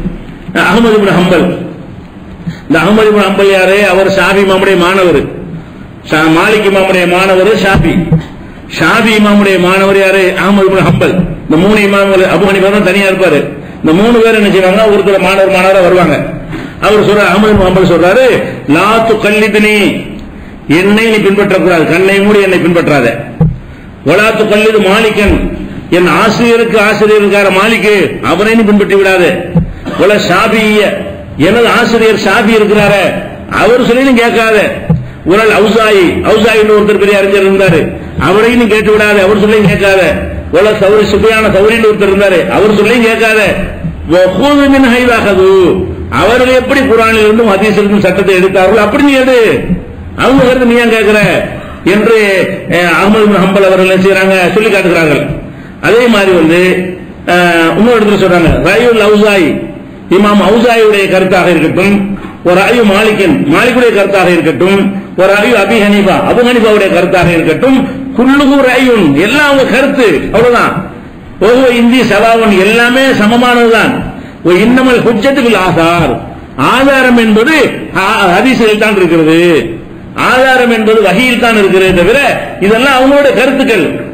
அகமது இப்னு ஹம்பல் இந்த அகமது இப்னு ஹம்பல் யாரு அவர் ஷாபி இமாமுடைய மாணவர் ஷா- மாலிக் இமாமுடைய மாணவர் ஷாபி ஷாபி இமாமுடைய மாணவர் யாரு அகமது இப்னு ஹம்பல் இந்த மூணு இமாம்கள் அபு ஹனிஃபா தான் தனியா இருப்பாரு இந்த மூணு பேர் என்ன செய்வாங்க ஒருத்தர் மாணவர் மாணவரா வருவாங்க அவர் சொல்ற அகமது இப்னு ஹம்பல் சொல்றாரு லா துகல்லிதுனி என்னை நீ பின்பற்றக்கூடாது கண்ணை மூடி என்னை பின்பற்றாத வலாத்து கல்லிது மாலிக்கன் என் ஆசிரியருக்கு ஆசிரியர் இருக்கார மாலிக்கு அவரை நீ பின்பற்றி விடாது உல ஷாபிய எனது ஆசிரியர் ஷாபி இருக்கிறாரு அவர் சொல்லி நீ கேட்காத உரல் அவுசாயி அவுசாயின்னு ஒருத்தர் பெரிய அறிஞர் இருந்தாரு அவரையும் நீ கேட்டு விடாத அவர் சொல்லியும் கேட்காத உல சௌரி சுபையான சௌரின்னு ஒருத்தர் இருந்தாரு அவர் சொல்லியும் கேட்காத வஹூது மின் ஹைதாகது அவர்கள் எப்படி குரானில் இருந்தும் ஹதீஸிலிருந்தும் சட்டத்தை எடுத்தார்களோ அப்படி நீ எடு அவங்க கருத்து நீ ஏன் கேட்கிற என்று அஹ், அகமது பின் ஹம்பல் அவர்கள் என்ன செய்யறாங்க சொல்லி காட்டுகிறார்கள் அதே மாதிரி வந்து அஹ், இன்னொரு இடத்துல சொல்றாங்க ரயுல் அவுசாய் இமாம் அவுசாயுடைய கருத்தாக இருக்கட்டும் ஒரு அயு மாலிகன் மாலிக்குடைய கருத்தாக இருக்கட்டும் ஒரு அயு அபி ஹனீஃபா அபு ஹனீஃபாவுடைய கருத்தாக இருக்கட்டும் குல்லுகு ரயுன் எல்லாம் அவங்க கருத்து அவ்வளவுதான் ஒவ்வொரு இந்தி சவாவன் எல்லாமே சமமானதுதான் ஒரு இன்னமல் ஹுஜ்ஜத்துக்குள் ஆசார் ஆதாரம் என்பது ஹ- ஹதீஸில் தான் இருக்கிறது ஆதாரம் என்பது வகையில் தான் இருக்கிறது தவிர இதெல்லாம் அவங்களோட கருத்துக்கள்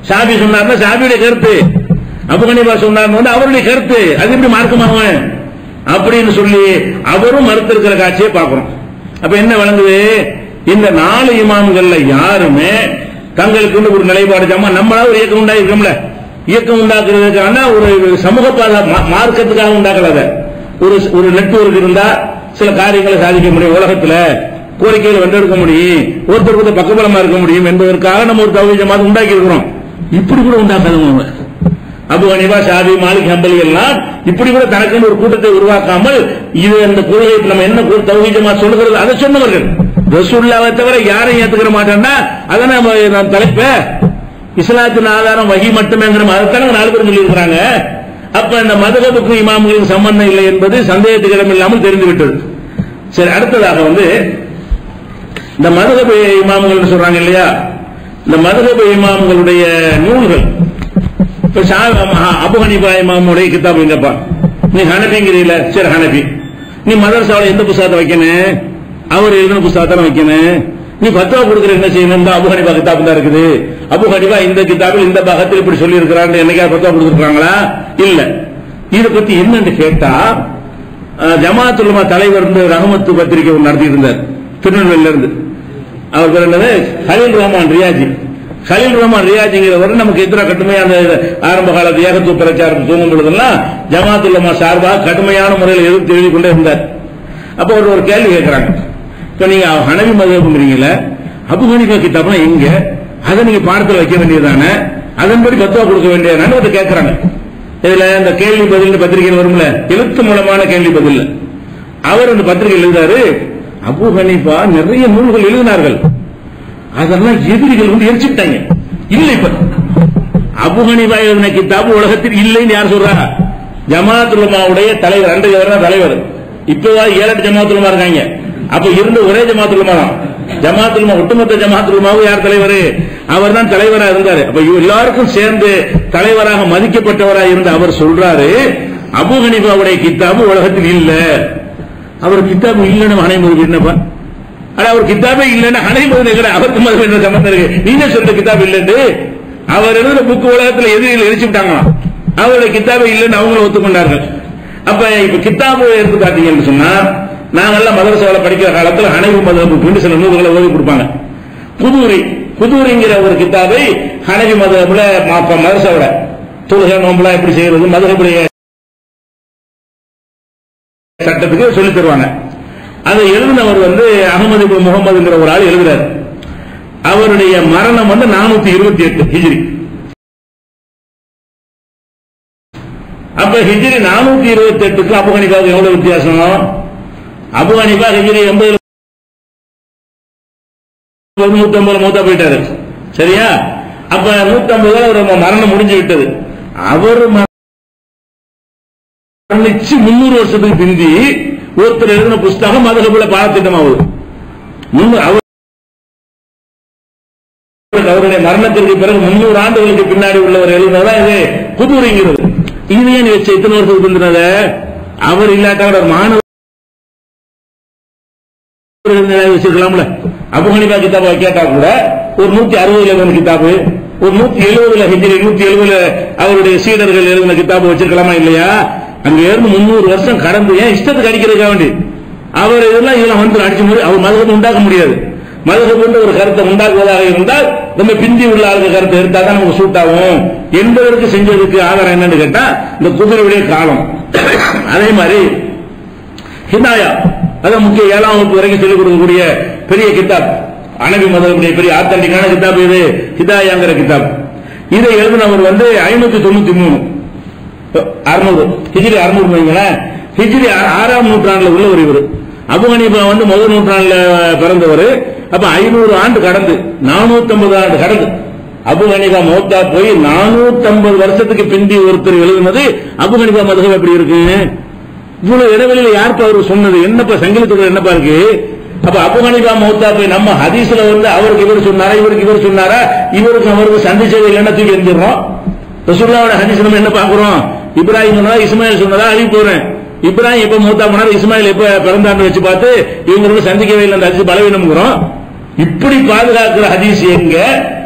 ஷாபி சொன்னார்னா ஷாபியுடைய கருத்து அபு ஹனீஃபா சொன்னார்னு வந்து அவருடைய கருத்து அது எப்படி மார்க்கமாகும் அப்படின்னு சொல்லி அவரும் மறுத்திருக்கிற காட்சியை பார்க்கிறோம் அப்ப என்ன வழங்குது இந்த நாலு இமாம்கள்ல யாருமே தங்களுக்கு ஒரு நிலைப்பாடு ஜாமா நம்மளால ஒரு இயக்கம் உண்டாயிருக்கோம்ல இயக்கம் உண்டாக்குறதுக்கான ஒரு சமூக பாத மா- மார்க்கத்துக்காக உண்டாக்கல அதை. ஒரு ஒரு நெட்வொர்க் இருந்தா சில காரியங்களை சாதிக்க முடியும் உலகத்துல கோரிக்கைகளை வென்றெடுக்க முடியும் ஒருத்தர் ஒருத்தர் பக்கபலமா இருக்க முடியும் என்பதற்காக நம்ம ஒரு தௌஹீத் ஜமாத் உண்டாக்கி இருக்கிறோம் இப்படி கூட உண்டாக்காதவங்க அவங்க. Abu Hanifa Shafi Malik Hanbali எல்லாம் இப்படி கூட தனக்குன்னு ஒரு கூட்டத்தை உருவாக்காமல் இது அந்த கொள்கை நம்ம என்ன கூ- தௌஹீத் ஜமாத் சொல்லுகிறது அதை சொன்னவர்கள் ரசூல்லாவை தவிர யாரையும் ஏத்துக்கிற மாட்டேன்னா அதை நம்ம நான் தலைப்ப இஸ்லாத்தின் ஆதாரம் வகி மட்டுமேங்கிற அதைத்தானே நாலு பேர் சொல்லி இருக்கிறாங்க அப்ப இந்த மதுகபுக்கும் இமாம்களுக்கும் சம்பந்தம் இல்லை என்பது சந்தேகத்துக்கு இடம் இல்லாமல் தெரிந்து விட்டது சரி அடுத்ததாக வந்து இந்த மதுகப இமாம்கள் சொல்றாங்க இல்லையா இந்த மதுகப இமாம்களுடைய நூல்கள் இப்ப ஷா- அ- அபு ஹனீஃபா இமாமுடைய கிதாப் எங்கப்பா நீ ஹனபிங்கிறீல சரி ஹனபி நீ மதரசாவில் எந்த புஸ்தகத்தை வைக்கணும் அவர் எழுதின புஸ்தகத்தை வைக்கணும் நீ பத்துவா கொடுக்குற என்ன செய்யணும் இந்த அபு ஹனீஃபா கிதாப் தான் இருக்குது அபு ஹனீஃபா இந்த கிதாபில் இந்த பாகத்தில் இப்படி சொல்லி இருக்கிறாங்க என்னைக்கா பத்துவா கொடுத்துருக்காங்களா இல்ல இதை பத்தி என்னன்னு கேட்டா அஹ், ஜமாத்துல் உலமா தலைவர் வந்து ரஹமத்து பத்திரிகை ஒன்று நடத்திட்டு இருந்தார் திருநெல்வேலியில இருந்து அவர் பேர் என்னது ஹலீல் ரஹ்மான் ரியாஜி ஹலீல் ரஹ்மான் ரியாஜிங்கிறவர் நமக்கு எதிராக கடுமையான ஆரம்ப காலத்து ஏகத்துவ பிரச்சாரம் தூங்கும் பொழுதெல்லாம் ஜமாத்துல் உலமா சார்பாக கடுமையான முறையில் எதிர்த்து எழுதி கொண்டே இருந்தார் அப்ப அவர் ஒரு கேள்வி கேட்கிறாங்க இப்ப நீங்க ஹனவி மதகுங்கிறீங்களே அபு ஹனீஃபா கிதாப்னா எங்க அதை நீங்க பாடத்தில் வைக்க வேண்டியதானே அதன்படி பத்துவா கொடுக்க வேண்டியதானு வந்து கேட்கறாங்க இதுல இந்த கேள்வி பதில் பத்திரிகையில் வரும்ல எழுத்து மூலமான கேள்வி பதில் அவர் அந்த பத்திரிகை எழுதுறாரு அபு ஹனீஃபா நிறைய நூல்கள் எழுதினார்கள் அதெல்லாம் எதிரிகள் வந்து எரிச்சுட்டாங்க இல்ல இப்ப அபு ஹனீஃபா எழுதின கிதாபு உலகத்தில் இல்லைன்னு யார் சொல்றா ஜமாத்துலமாவுடைய தலைவர் அன்றைய அவர் தான் தலைவர் இப்பவா ஏழு எட்டு ஜமாத்துலமா இருக்காங்க அப்ப இருந்த ஒரே ஜமாத்துலமா தான் ஜமாத்துலமா ஒட்டுமொத்த ஜமாத்துலமாவும் யார் தலைவர் அவர் தான் தலைவரா இருந்தாரு அப்ப இவ எல்லாருக்கும் சேர்ந்து தலைவராக மதிக்கப்பட்டவராக இருந்த அவர் சொல்றாரு அபு ஹனீஃபாவுடைய கிதாபு உலகத்தில் இல்ல அவர் கிதாபு இல்லைன்னு அனைமது என்னப்பா ஆனா அவர் கிதாபே இல்லைன்னா அனைமது எங்கட அவருக்கு மதம் என்ன சம்பந்தம் இருக்கு நீங்க சொல்ற கிதாப் இல்லைன்னு அவர் எழுதின புக்கு உலகத்துல எதிரிகள் எரிச்சு விட்டாங்களாம் அவருடைய கிதாபே இல்லைன்னு அவங்களும் ஒத்துக்கொண்டார்கள் அப்ப இப்ப கிதாபு எடுத்து காட்டீங்கன்னு சொன்னா நாங்கெல்லாம் மதரசாவில் படிக்கிற காலத்துல ஹனைவு மதப்புக்கு சில நூல்களை ஓதி கொடுப்பாங்க புதூரி புதூரிங்கிற ஒரு கிதாபை ஹனவி மதபுல மதரசாவோட தொழுகை நோம்புலாம் எப்படி செய்யறது மதகுடைய சட்டத்துக்கு சொல்லி தருவாங்க அதை எழுதினவர் வந்து அகமது இப்னு முகமதுங்கிற ஒரு ஆள் எழுதுறாரு அவருடைய மரணம் வந்து நானூத்தி இருபத்தி எட்டு ஹிஜ்ரி அப்ப ஹிஜ்ரி நானூத்தி இருபத்தி எட்டுக்கு அபு ஹனிஃபாவுக்கு எவ்வளவு வித்தியாசம் அபு ஹனிஃபா ஹிஜ்ரி எண்பதுல நூத்தி ஐம்பது மூத்தா போயிட்டாரு சரியா அப்ப நூத்தி ஐம்பதுல ஒரு மரணம் முடிஞ்சு விட்டது அவர் மரணிச்சு முன்னூறு வருஷத்துக்கு பிந்தி ஒருத்தர் எழுதின புஸ்தகம் மதகபுல பாடத்திட்டம் ஆகுது முன்னூ- அவர் அவருடைய மரணத்திற்கு பிறகு முன்னூறு ஆண்டுகளுக்கு பின்னாடி உள்ளவர் எழுதினதான் இது புதுரிங்கிறது இது ஏன் வச்ச இத்தனை வருஷத்துக்கு பிந்தினத அவர் இல்லாட்டா ஒரு மாணவர் வச்சிருக்கலாம்ல அபு ஹனிஃபா கிதாபா கேட்டா கூட ஒரு நூத்தி அறுபதுல எழுதின கிதாபு ஒரு நூத்தி எழுபதுல ஹிஜ்ரி நூத்தி எழுபதுல அவருடைய சீடர்கள் எழுதின கிதாபு வச்சிருக்கலாமா இல்லையா அங்க இருந்து முன்னூறு வருஷம் கடந்து ஏன் இஷ்டத்துக்கு அடிக்கிறதுக்காக வேண்டி அவர் இதெல்லாம் இதெல்லாம் வந்து அடிச்சு முடி- அவர் மதுகப்பு உண்டாக்க முடியாது மதுகப்பு ஒரு கருத்தை உண்டாக்குவதாக இருந்தால் நம்ம பிந்தி உள்ள ஆளுங்க கருத்தை எடுத்தா தான் நமக்கு சூட் ஆகும் என்பதற்கு செஞ்சதுக்கு ஆதாரம் என்னன்னு கேட்டா இந்த குதிரையுடைய காலம் அதே மாதிரி ஹிதாயா அதான் முக்கிய ஏழாம் வகுப்பு வரைக்கும் சொல்லிக் கொடுக்கக்கூடிய பெரிய கிதாப் அனபி மதனுடைய பெரிய ஆத்தண்டிக்கான கிதாப் இது ஹிதாயாங்கிற கிதாப் இதை எழுதினவர் வந்து ஐநூத்தி தொண்ணூத்தி மூணு அறுநூறு ஹிஜ்ரி அறுநூறு வைங்களேன் ஹிஜ்ரி ஆ- ஆறாம் நூற்றாண்டுல உள்ளவர் இவர் அபு ஹனீஃபா வந்து முதல் நூற்றாண்டுல பிறந்தவர் அப்ப ஐநூறு ஆண்டு கடந்து நானூத்தி ஆண்டு கடந்து அபு ஹனீஃபா மௌத்தா போய் நானூத்தி வருஷத்துக்கு பிந்தி ஒருத்தர் எழுதுனது அபு ஹனீஃபா மதுகம் எப்படி இருக்கு இவ்வளவு இடைவெளியில யாருக்கு அவர் சொன்னது என்னப்பா சங்கிலத்துக்கு என்னப்பா இருக்கு அப்ப அபு ஹனீஃபா மௌத்தா போய் நம்ம ஹதீஸ்ல வந்து அவருக்கு இவர் சொன்னாரா இவருக்கு இவர் சொன்னாரா இவருக்கு அவருக்கு சந்திச்சது இல்லைன்னா தூக்கி எந்திடுறோம் ரசூல்லாவோட ஹதீஸ் நம்ம என்ன பாக்குறோம் இப்ராஹிம் சொன்னதா இஸ்மாயில் சொன்னதா அறிவு போறேன் இப்ராஹிம் எப்ப மூத்தா போனாரு இஸ்மாயில் எப்ப பிறந்தான்னு வச்சு பார்த்து இவங்க ரெண்டு சந்திக்கவே இல்லை அந்த ஹதீஸ் பலவீனம்ங்கிறோம் இப்படி பாதுகாக்கிற ஹதீஸ் எங்க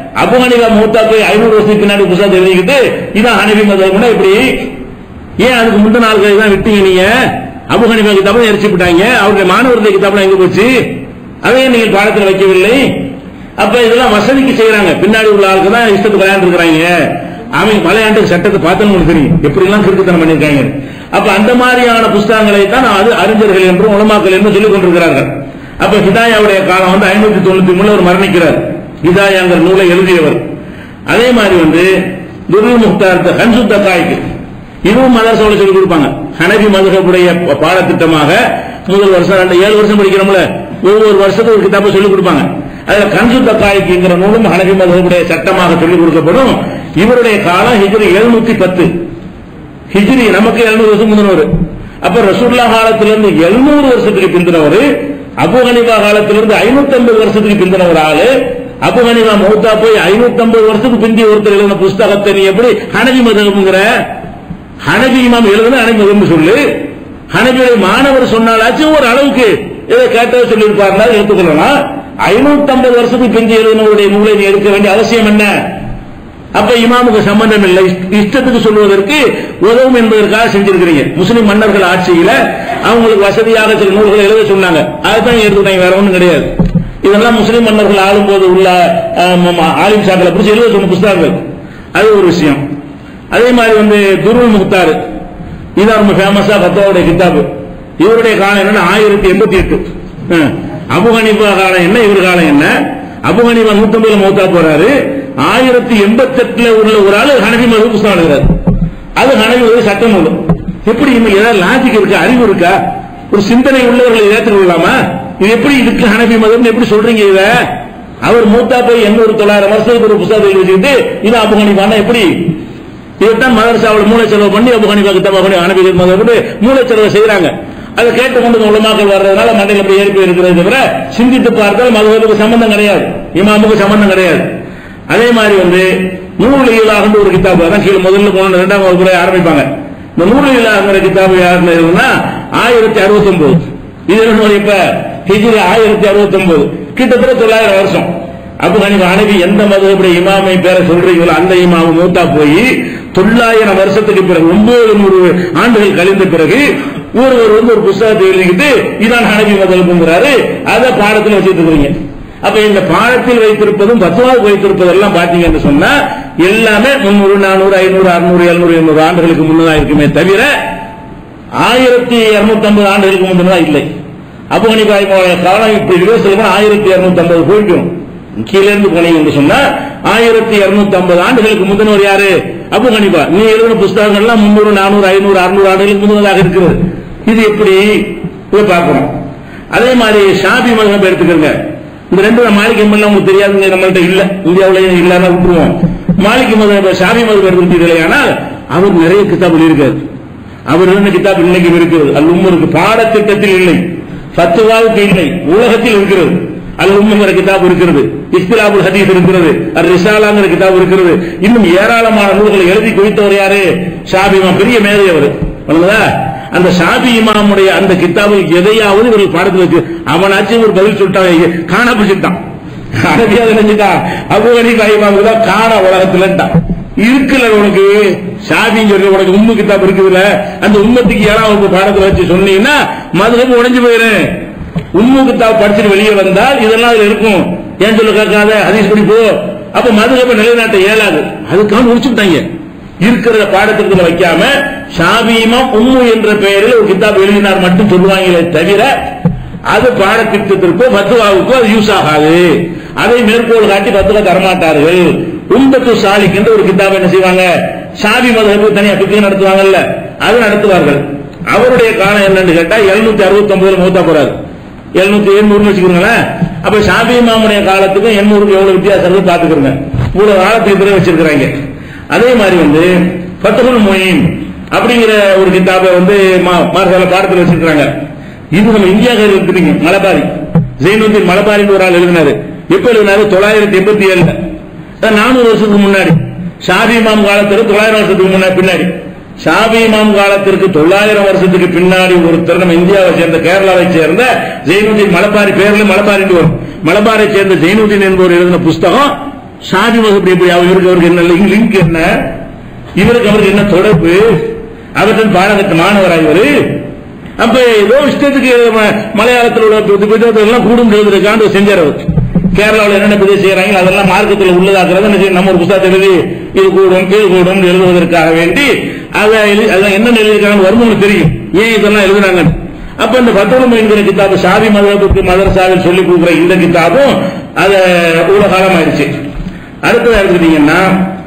அபு ஹனிஃபா மூத்தா போய் ஐநூறு வருஷத்துக்கு பின்னாடி புத்தகத்தை எழுதிக்கிட்டு இதான் ஹனபி மதம்னா இப்படி ஏன் அதுக்கு முந்தின நாள்களை தான் விட்டீங்க நீங்க அபு ஹனிஃபா கிதாபை எரிச்சு விட்டாங்க அவருடைய மாணவர்களுடைய கிதாபெல்லாம் எங்க போச்சு அதையும் நீங்கள் பாடத்தில் வைக்கவில்லை அப்ப இதெல்லாம் வசதிக்கு செய்யறாங்க பின்னாடி உள்ள ஆளுக்கு தான் இஷ்டத்துக்கு விளையாண்டு இருக்கிறாங்க அவங்க விளையாண்டு சட்டத்தை பார்த்தா உங்களுக்கு தெரியும் எப்படி எல்லாம் கிறுக்குத்தனம் பண்ணிருக்காங்க அப்ப அந்த மாதிரியான புஸ்தகங்களை தான் அது அறிஞர்கள் என்றும் உலமாக்கள் என்றும் சொல்லிக் கொண்டிருக்கிறார்கள் அப்ப ஹிதாயாவுடைய காலம் வந்து ஐநூத்தி தொண்ணூத்தி மூணுல அவர் மரணிக்கிறார் ஹிதாயாங்கிற நூலை எழுதியவர் அதே மாதிரி வந்து துருள் முக்தார் ஹன்சு தக்காய்க்கு இதுவும் மதரசாவில் சொல்லிக் கொடுப்பாங்க ஹனபி மதுகப்புடைய பாடத்திட்டமாக முதல் வருஷம் ரெண்டு ஏழு வருஷம் படிக்கிறோம்ல ஒவ்வொரு வருஷத்துக்கு ஒரு கிதாபை சொல்லிக் கொடுப்பாங்க அதுல கன்சு தக்காய்க்குங்கிற நூலும் ஹனபி மதுகப்புடைய சட்டமாக சொல்லிக் கொடுக்கப்படும் இவருடைய காலம் ஹிஜ்ரி எழுநூத்தி பத்து ஹிஜ்ரி நமக்கு எழுநூறு வருஷம் முந்தினவர் அப்ப ரசூல்லா காலத்திலிருந்து எழுநூறு வருஷத்துக்கு பிந்தினவர் அபு ஹனிஃபா காலத்திலிருந்து ஐநூத்தி ஐம்பது வருஷத்துக்கு பிந்தின ஒரு ஆளு அபு ஹனிஃபா மௌத்தா போய் ஐநூத்தி ஐம்பது வருஷத்துக்கு பிந்தி ஒருத்தர் எழுதின புஸ்தகத்தை நீ எப்படி ஹனபி மதம்ங்கிற ஹனபி இமாம் எழுதுன ஹனபி மதம் சொல்லு ஹனபியுடைய மாணவர் சொன்னாலாச்சும் ஒரு அளவுக்கு இதை கேட்டதை சொல்லியிருப்பாருனா எடுத்துக்கொள்ளலாம் ஐநூத்தி ஐம்பது வருஷத்துக்கு பிந்தி எழுதினவருடைய நூலை நீ எடுக்க வேண்டிய அவசியம் என்ன அப்ப இமாமுக்கு சம்பந்தம் இல்லை இஷ்டத்துக்கு சொல்வதற்கு உதவும் என்பதற்காக செஞ்சிருக்கிறீங்க முஸ்லிம் மன்னர்கள் ஆட்சியில அவங்களுக்கு வசதியாக சில நூல்களை எழுத சொன்னாங்க அதுதான் எடுத்துட்டாங்க வேற ஒண்ணும் கிடையாது இதெல்லாம் முஸ்லிம் மன்னர்கள் ஆளும்போது உள்ள ஆலிம் சாக்களை பிடிச்சி எழுத சொன்ன புஸ்தகங்கள் அது ஒரு விஷயம் அதே மாதிரி வந்து துருள் முக்தார் இதான் ரொம்ப ஃபேமஸா பத்தாவுடைய கிதாபு இவருடைய காலம் என்னன்னா ஆயிரத்தி எண்பத்தி எட்டு அபு ஹனிஃபா காலம் என்ன இவர் காலம் என்ன அபு ஹனிஃபா நூத்தம்பதுல மௌத்தா போறாரு ஆயிரத்தி எண்பத்தி எட்டுல உள்ள ஒரு ஆளு ஹனபி மது புஸ்தகம் எழுதுறாரு அது ஹனபி மது சட்டம் நூல் எப்படி இன்னும் ஏதாவது லாஜிக் இருக்கா அறிவு இருக்கா ஒரு சிந்தனை உள்ளவர்களை ஏற்றுக்கொள்ளலாமா இது எப்படி இதுக்கு ஹனபி மதம் எப்படி சொல்றீங்க இத அவர் மூத்தா போய் எண்ணூறு தொள்ளாயிரம் வருஷத்துக்கு ஒரு புத்தகத்தை எழுதி வச்சுக்கிட்டு இது அபு ஹனிஃபானா எப்படி இதைத்தான் மதரசாவில் மூளை செலவு பண்ணி அபு ஹனிஃபா கிட்ட பண்ணி ஹனபி மதம் மூளை செலவு செய்யறாங்க அதை கேட்டுக்கொண்டு உலமாக்கள் வர்றதுனால மண்டையில் அப்படி ஏற்பி இருக்கிறது தவிர சிந்தித்து பார்த்தால் மதுவுக்கு சம்பந்தம் கிடையாது இமாமுக்கு சம்பந்தம் கிடையாது அதே மாதிரி வந்து நூல் ஈலாக ஒரு கிதாபு அதான் கீழே முதல்ல போன ரெண்டாம் வகுப்புல ஆரம்பிப்பாங்க இந்த நூல் ஈலாங்கிற கிதாபு யாருன்னு இருக்குன்னா ஆயிரத்தி அறுபத்தி ஒன்பது இது என்ன இப்ப ஹிஜ்ரி ஆயிரத்தி அறுபத்தி ஒன்பது கிட்டத்தட்ட தொள்ளாயிரம் வருஷம் அபு ஹனிஃபா ஹனபி எந்த மதுபடி இமாமை பேரை சொல்றீங்களோ அந்த இமாம மூத்தா போய் தொள்ளாயிரம் வருஷத்துக்கு பிறகு ஒன்பது நூறு ஆண்டுகள் கழிந்த பிறகு ஒருவர் வந்து ஒரு புஸ்தகத்தை எழுதிக்கிட்டு இதான் ஹனபி மதல்புங்கிறாரு அதை பாடத்தில் வச்சுட்டு இருக்கீங்க அப்ப இந்த பாடத்தில் வைத்திருப்பதும் பத்துவாவுக்கு வைத்திருப்பதெல்லாம் பாத்தீங்கன்னு சொன்னா எல்லாமே முன்னூறு நானூறு ஐநூறு அறுநூறு எழுநூறு எண்ணூறு ஆண்டுகளுக்கு முன்னதா இருக்குமே தவிர ஆயிரத்தி இருநூத்தி ஐம்பது ஆண்டுகளுக்கு முன்னதா இல்லை அப்போ நீ காலம் இப்படி ரிவர்ஸ் ஆயிரத்தி இருநூத்தி ஐம்பது போயிடும் கீழே இருந்து போனீங்க என்று சொன்னா ஆயிரத்தி இருநூத்தி ஐம்பது ஆண்டுகளுக்கு முந்தினவர் யாரு அபு ஹனிபா நீ எழுதின புஸ்தகங்கள்லாம் முன்னூறு நானூறு ஐநூறு அறுநூறு ஆண்டுகளுக்கு முந்தினதாக இருக்கிறது இது எப்படி இதை பார்க்கணும் அதே மாதிரி ஷாபி மதம் எடுத்துக்கிறங்க இந்த ரெண்டு மாலிக் எம்எல்லாம் உங்களுக்கு தெரியாதுங்க நம்மள்ட்ட இல்ல இந்தியாவிலேயே இல்லாம விட்டுருவோம் மாலிக் மத ஷாபி மதம் எடுத்துட்டீங்களே ஆனால் அவர் நிறைய கிதாப் இருக்காரு அவர் என்ன கிதாப் இன்னைக்கு இருக்கிறது அது உம்மருக்கு பாடத்திட்டத்தில் இல்லை ஃபத்துவாவுக்கு இல்லை உலகத்தில் இருக்கிறது அது உண்மைங்கிற கிதாப் இருக்கிறது இஸ்திலாபுல் ஹதீஸ் இருக்கிறது அது ரிசாலாங்கிற கிதாப் இருக்கிறது இன்னும் ஏராளமான நூல்களை எழுதி குவித்தவர் யாரு ஷாபிமா பெரிய மேதை அவர் வணங்குதா அந்த ஷாபி இமாமுடைய அந்த கிதாபில் எதையாவது இவர்கள் பாடத்தில் வச்சு அவனாச்சும் ஒரு பதில் சொல்லிட்டான் காண பிடிச்சிட்டான் அரபியாவது நினைச்சுட்டான் அபுகனி இமாமுக்கு தான் காண உலகத்துலன்ட்டான் இருக்குல்ல உனக்கு ஷாபின்னு சொல்லி உனக்கு உம்மு கிதாப் இருக்குதுல அந்த உம்மத்துக்கு யாராவது பாடத்தில் வச்சு சொன்னீங்கன்னா மதுகம் உடைஞ்சு போயிரு உம்மு கிதாப் படிச்சுட்டு வெளியே வந்தால் இதெல்லாம் அதுல இருக்கும் ஏன் சொல்ல கேட்காத ஹதீஸ் படி போ அப்ப மதுகப்ப நிலைநாட்ட இயலாது அதுக்காக முடிச்சுட்டாங்க இருக்கிற பாடத்திட்டத்தில் வைக்காம ஷாபீமா உம்மு என்ற பெயரில் ஒரு கிதாப் எழுதினார் மட்டும் சொல்லுவாங்களே தவிர அது பாடத்திட்டத்திற்கோ பத்துவாவுக்கோ அது யூஸ் ஆகாது அதை மேற்கோள் காட்டி பத்துவா தரமாட்டார்கள் உம்பத்து சாலிக் என்ற ஒரு கிதாப் என்ன செய்வாங்க ஷாபி மதகு தனியா பிக்கு நடத்துவாங்கல்ல அது நடத்துவார்கள் அவருடைய காலம் என்னன்னு கேட்டா எழுநூத்தி அறுபத்தி ஒன்பதுல மூத்தா போறாரு எழுநூத்தி எண்ணூறுன்னு வச்சுக்கிறீங்களேன் அப்ப ஷாபி இமாமுடைய காலத்துக்கும் எண்ணூறுக்கு எவ்வளவு வித்தியாசம் இருக்கு பாத்துக்கிறோங்க இவ்வளவு காலத்துக்கு பிறகு வச்சிருக்கிறாங்க அதே மாதிரி வந்து பத்துகுல் மொயின் அப்படிங்கிற ஒரு கிதாபை வந்து மார்கால பாடத்தில் வச்சிருக்காங்க இது நம்ம இந்தியாவில் இருக்குதுங்க மலபாரி ஜெயினுদ্দিন மலபாரின்னு ஒரு ஆள் எழுதினாரு எப்ப எழுதினாரு தொள்ளாயிரத்தி எண்பத்தி ஏழுல நானூறு வருஷத்துக்கு முன்னாடி ஷாபி இமாம் காலத்திற்கு தொள்ளாயிரம் வருஷத்துக்கு முன்னாடி பின்னாடி ஷாபி இமாம் காலத்திற்கு தொள்ளாயிரம் வருஷத்துக்கு பின்னாடி ஒருத்தர் நம்ம இந்தியாவை சேர்ந்த கேரளாவை சேர்ந்த ஜெயினுদ্দিন மலபாரி பேர்ல மலபாரி வரும் மலபாரை சேர்ந்த ஜெயினுদ্দিন என்பவர் எழுதின புஸ்தகம் சாதி மதம் எப்படி அவர் இவருக்கு அவருக்கு என்ன லிங்க் லிங்க் என்ன இவருக்கு அவருக்கு என்ன தொடர்பு அவற்றின் பாடகத்து மாணவரா இவரு அப்ப ஏதோ இஷ்டத்துக்கு ம- மலையாளத்தில் உள்ள விதத்தில் எல்லாம் கூடும் எழுதுறதுக்காண்டு செஞ்சார் அவர் கேரளாவில் என்னென்ன பதிவு செய்யறாங்க அதெல்லாம் மார்க்கத்தில் உள்ளதாக்குறது என்ன செய்யணும்? நம்ம ஒரு புத்தகத்தை எழுதி இது கூடும் இது கூடும் எழுதுவதற்காக வேண்டி அதை எழுதி அதெல்லாம் என்ன எழுதியிருக்காங்கன்னு வருமானம் தெரியும் ஏன் இதெல்லாம் எழுதுனாங்க அப்ப இந்த பத்தொன்பது என்கிற கிதாபு ஷாபி மதத்துக்கு மதரசாவில் சொல்லிக் கொடுக்குற இந்த கிதாபும் அது இவ்வளவு காலம் ஆயிடுச்சு அடுத்ததா எடுத்துக்கிட்டீங்கன்னா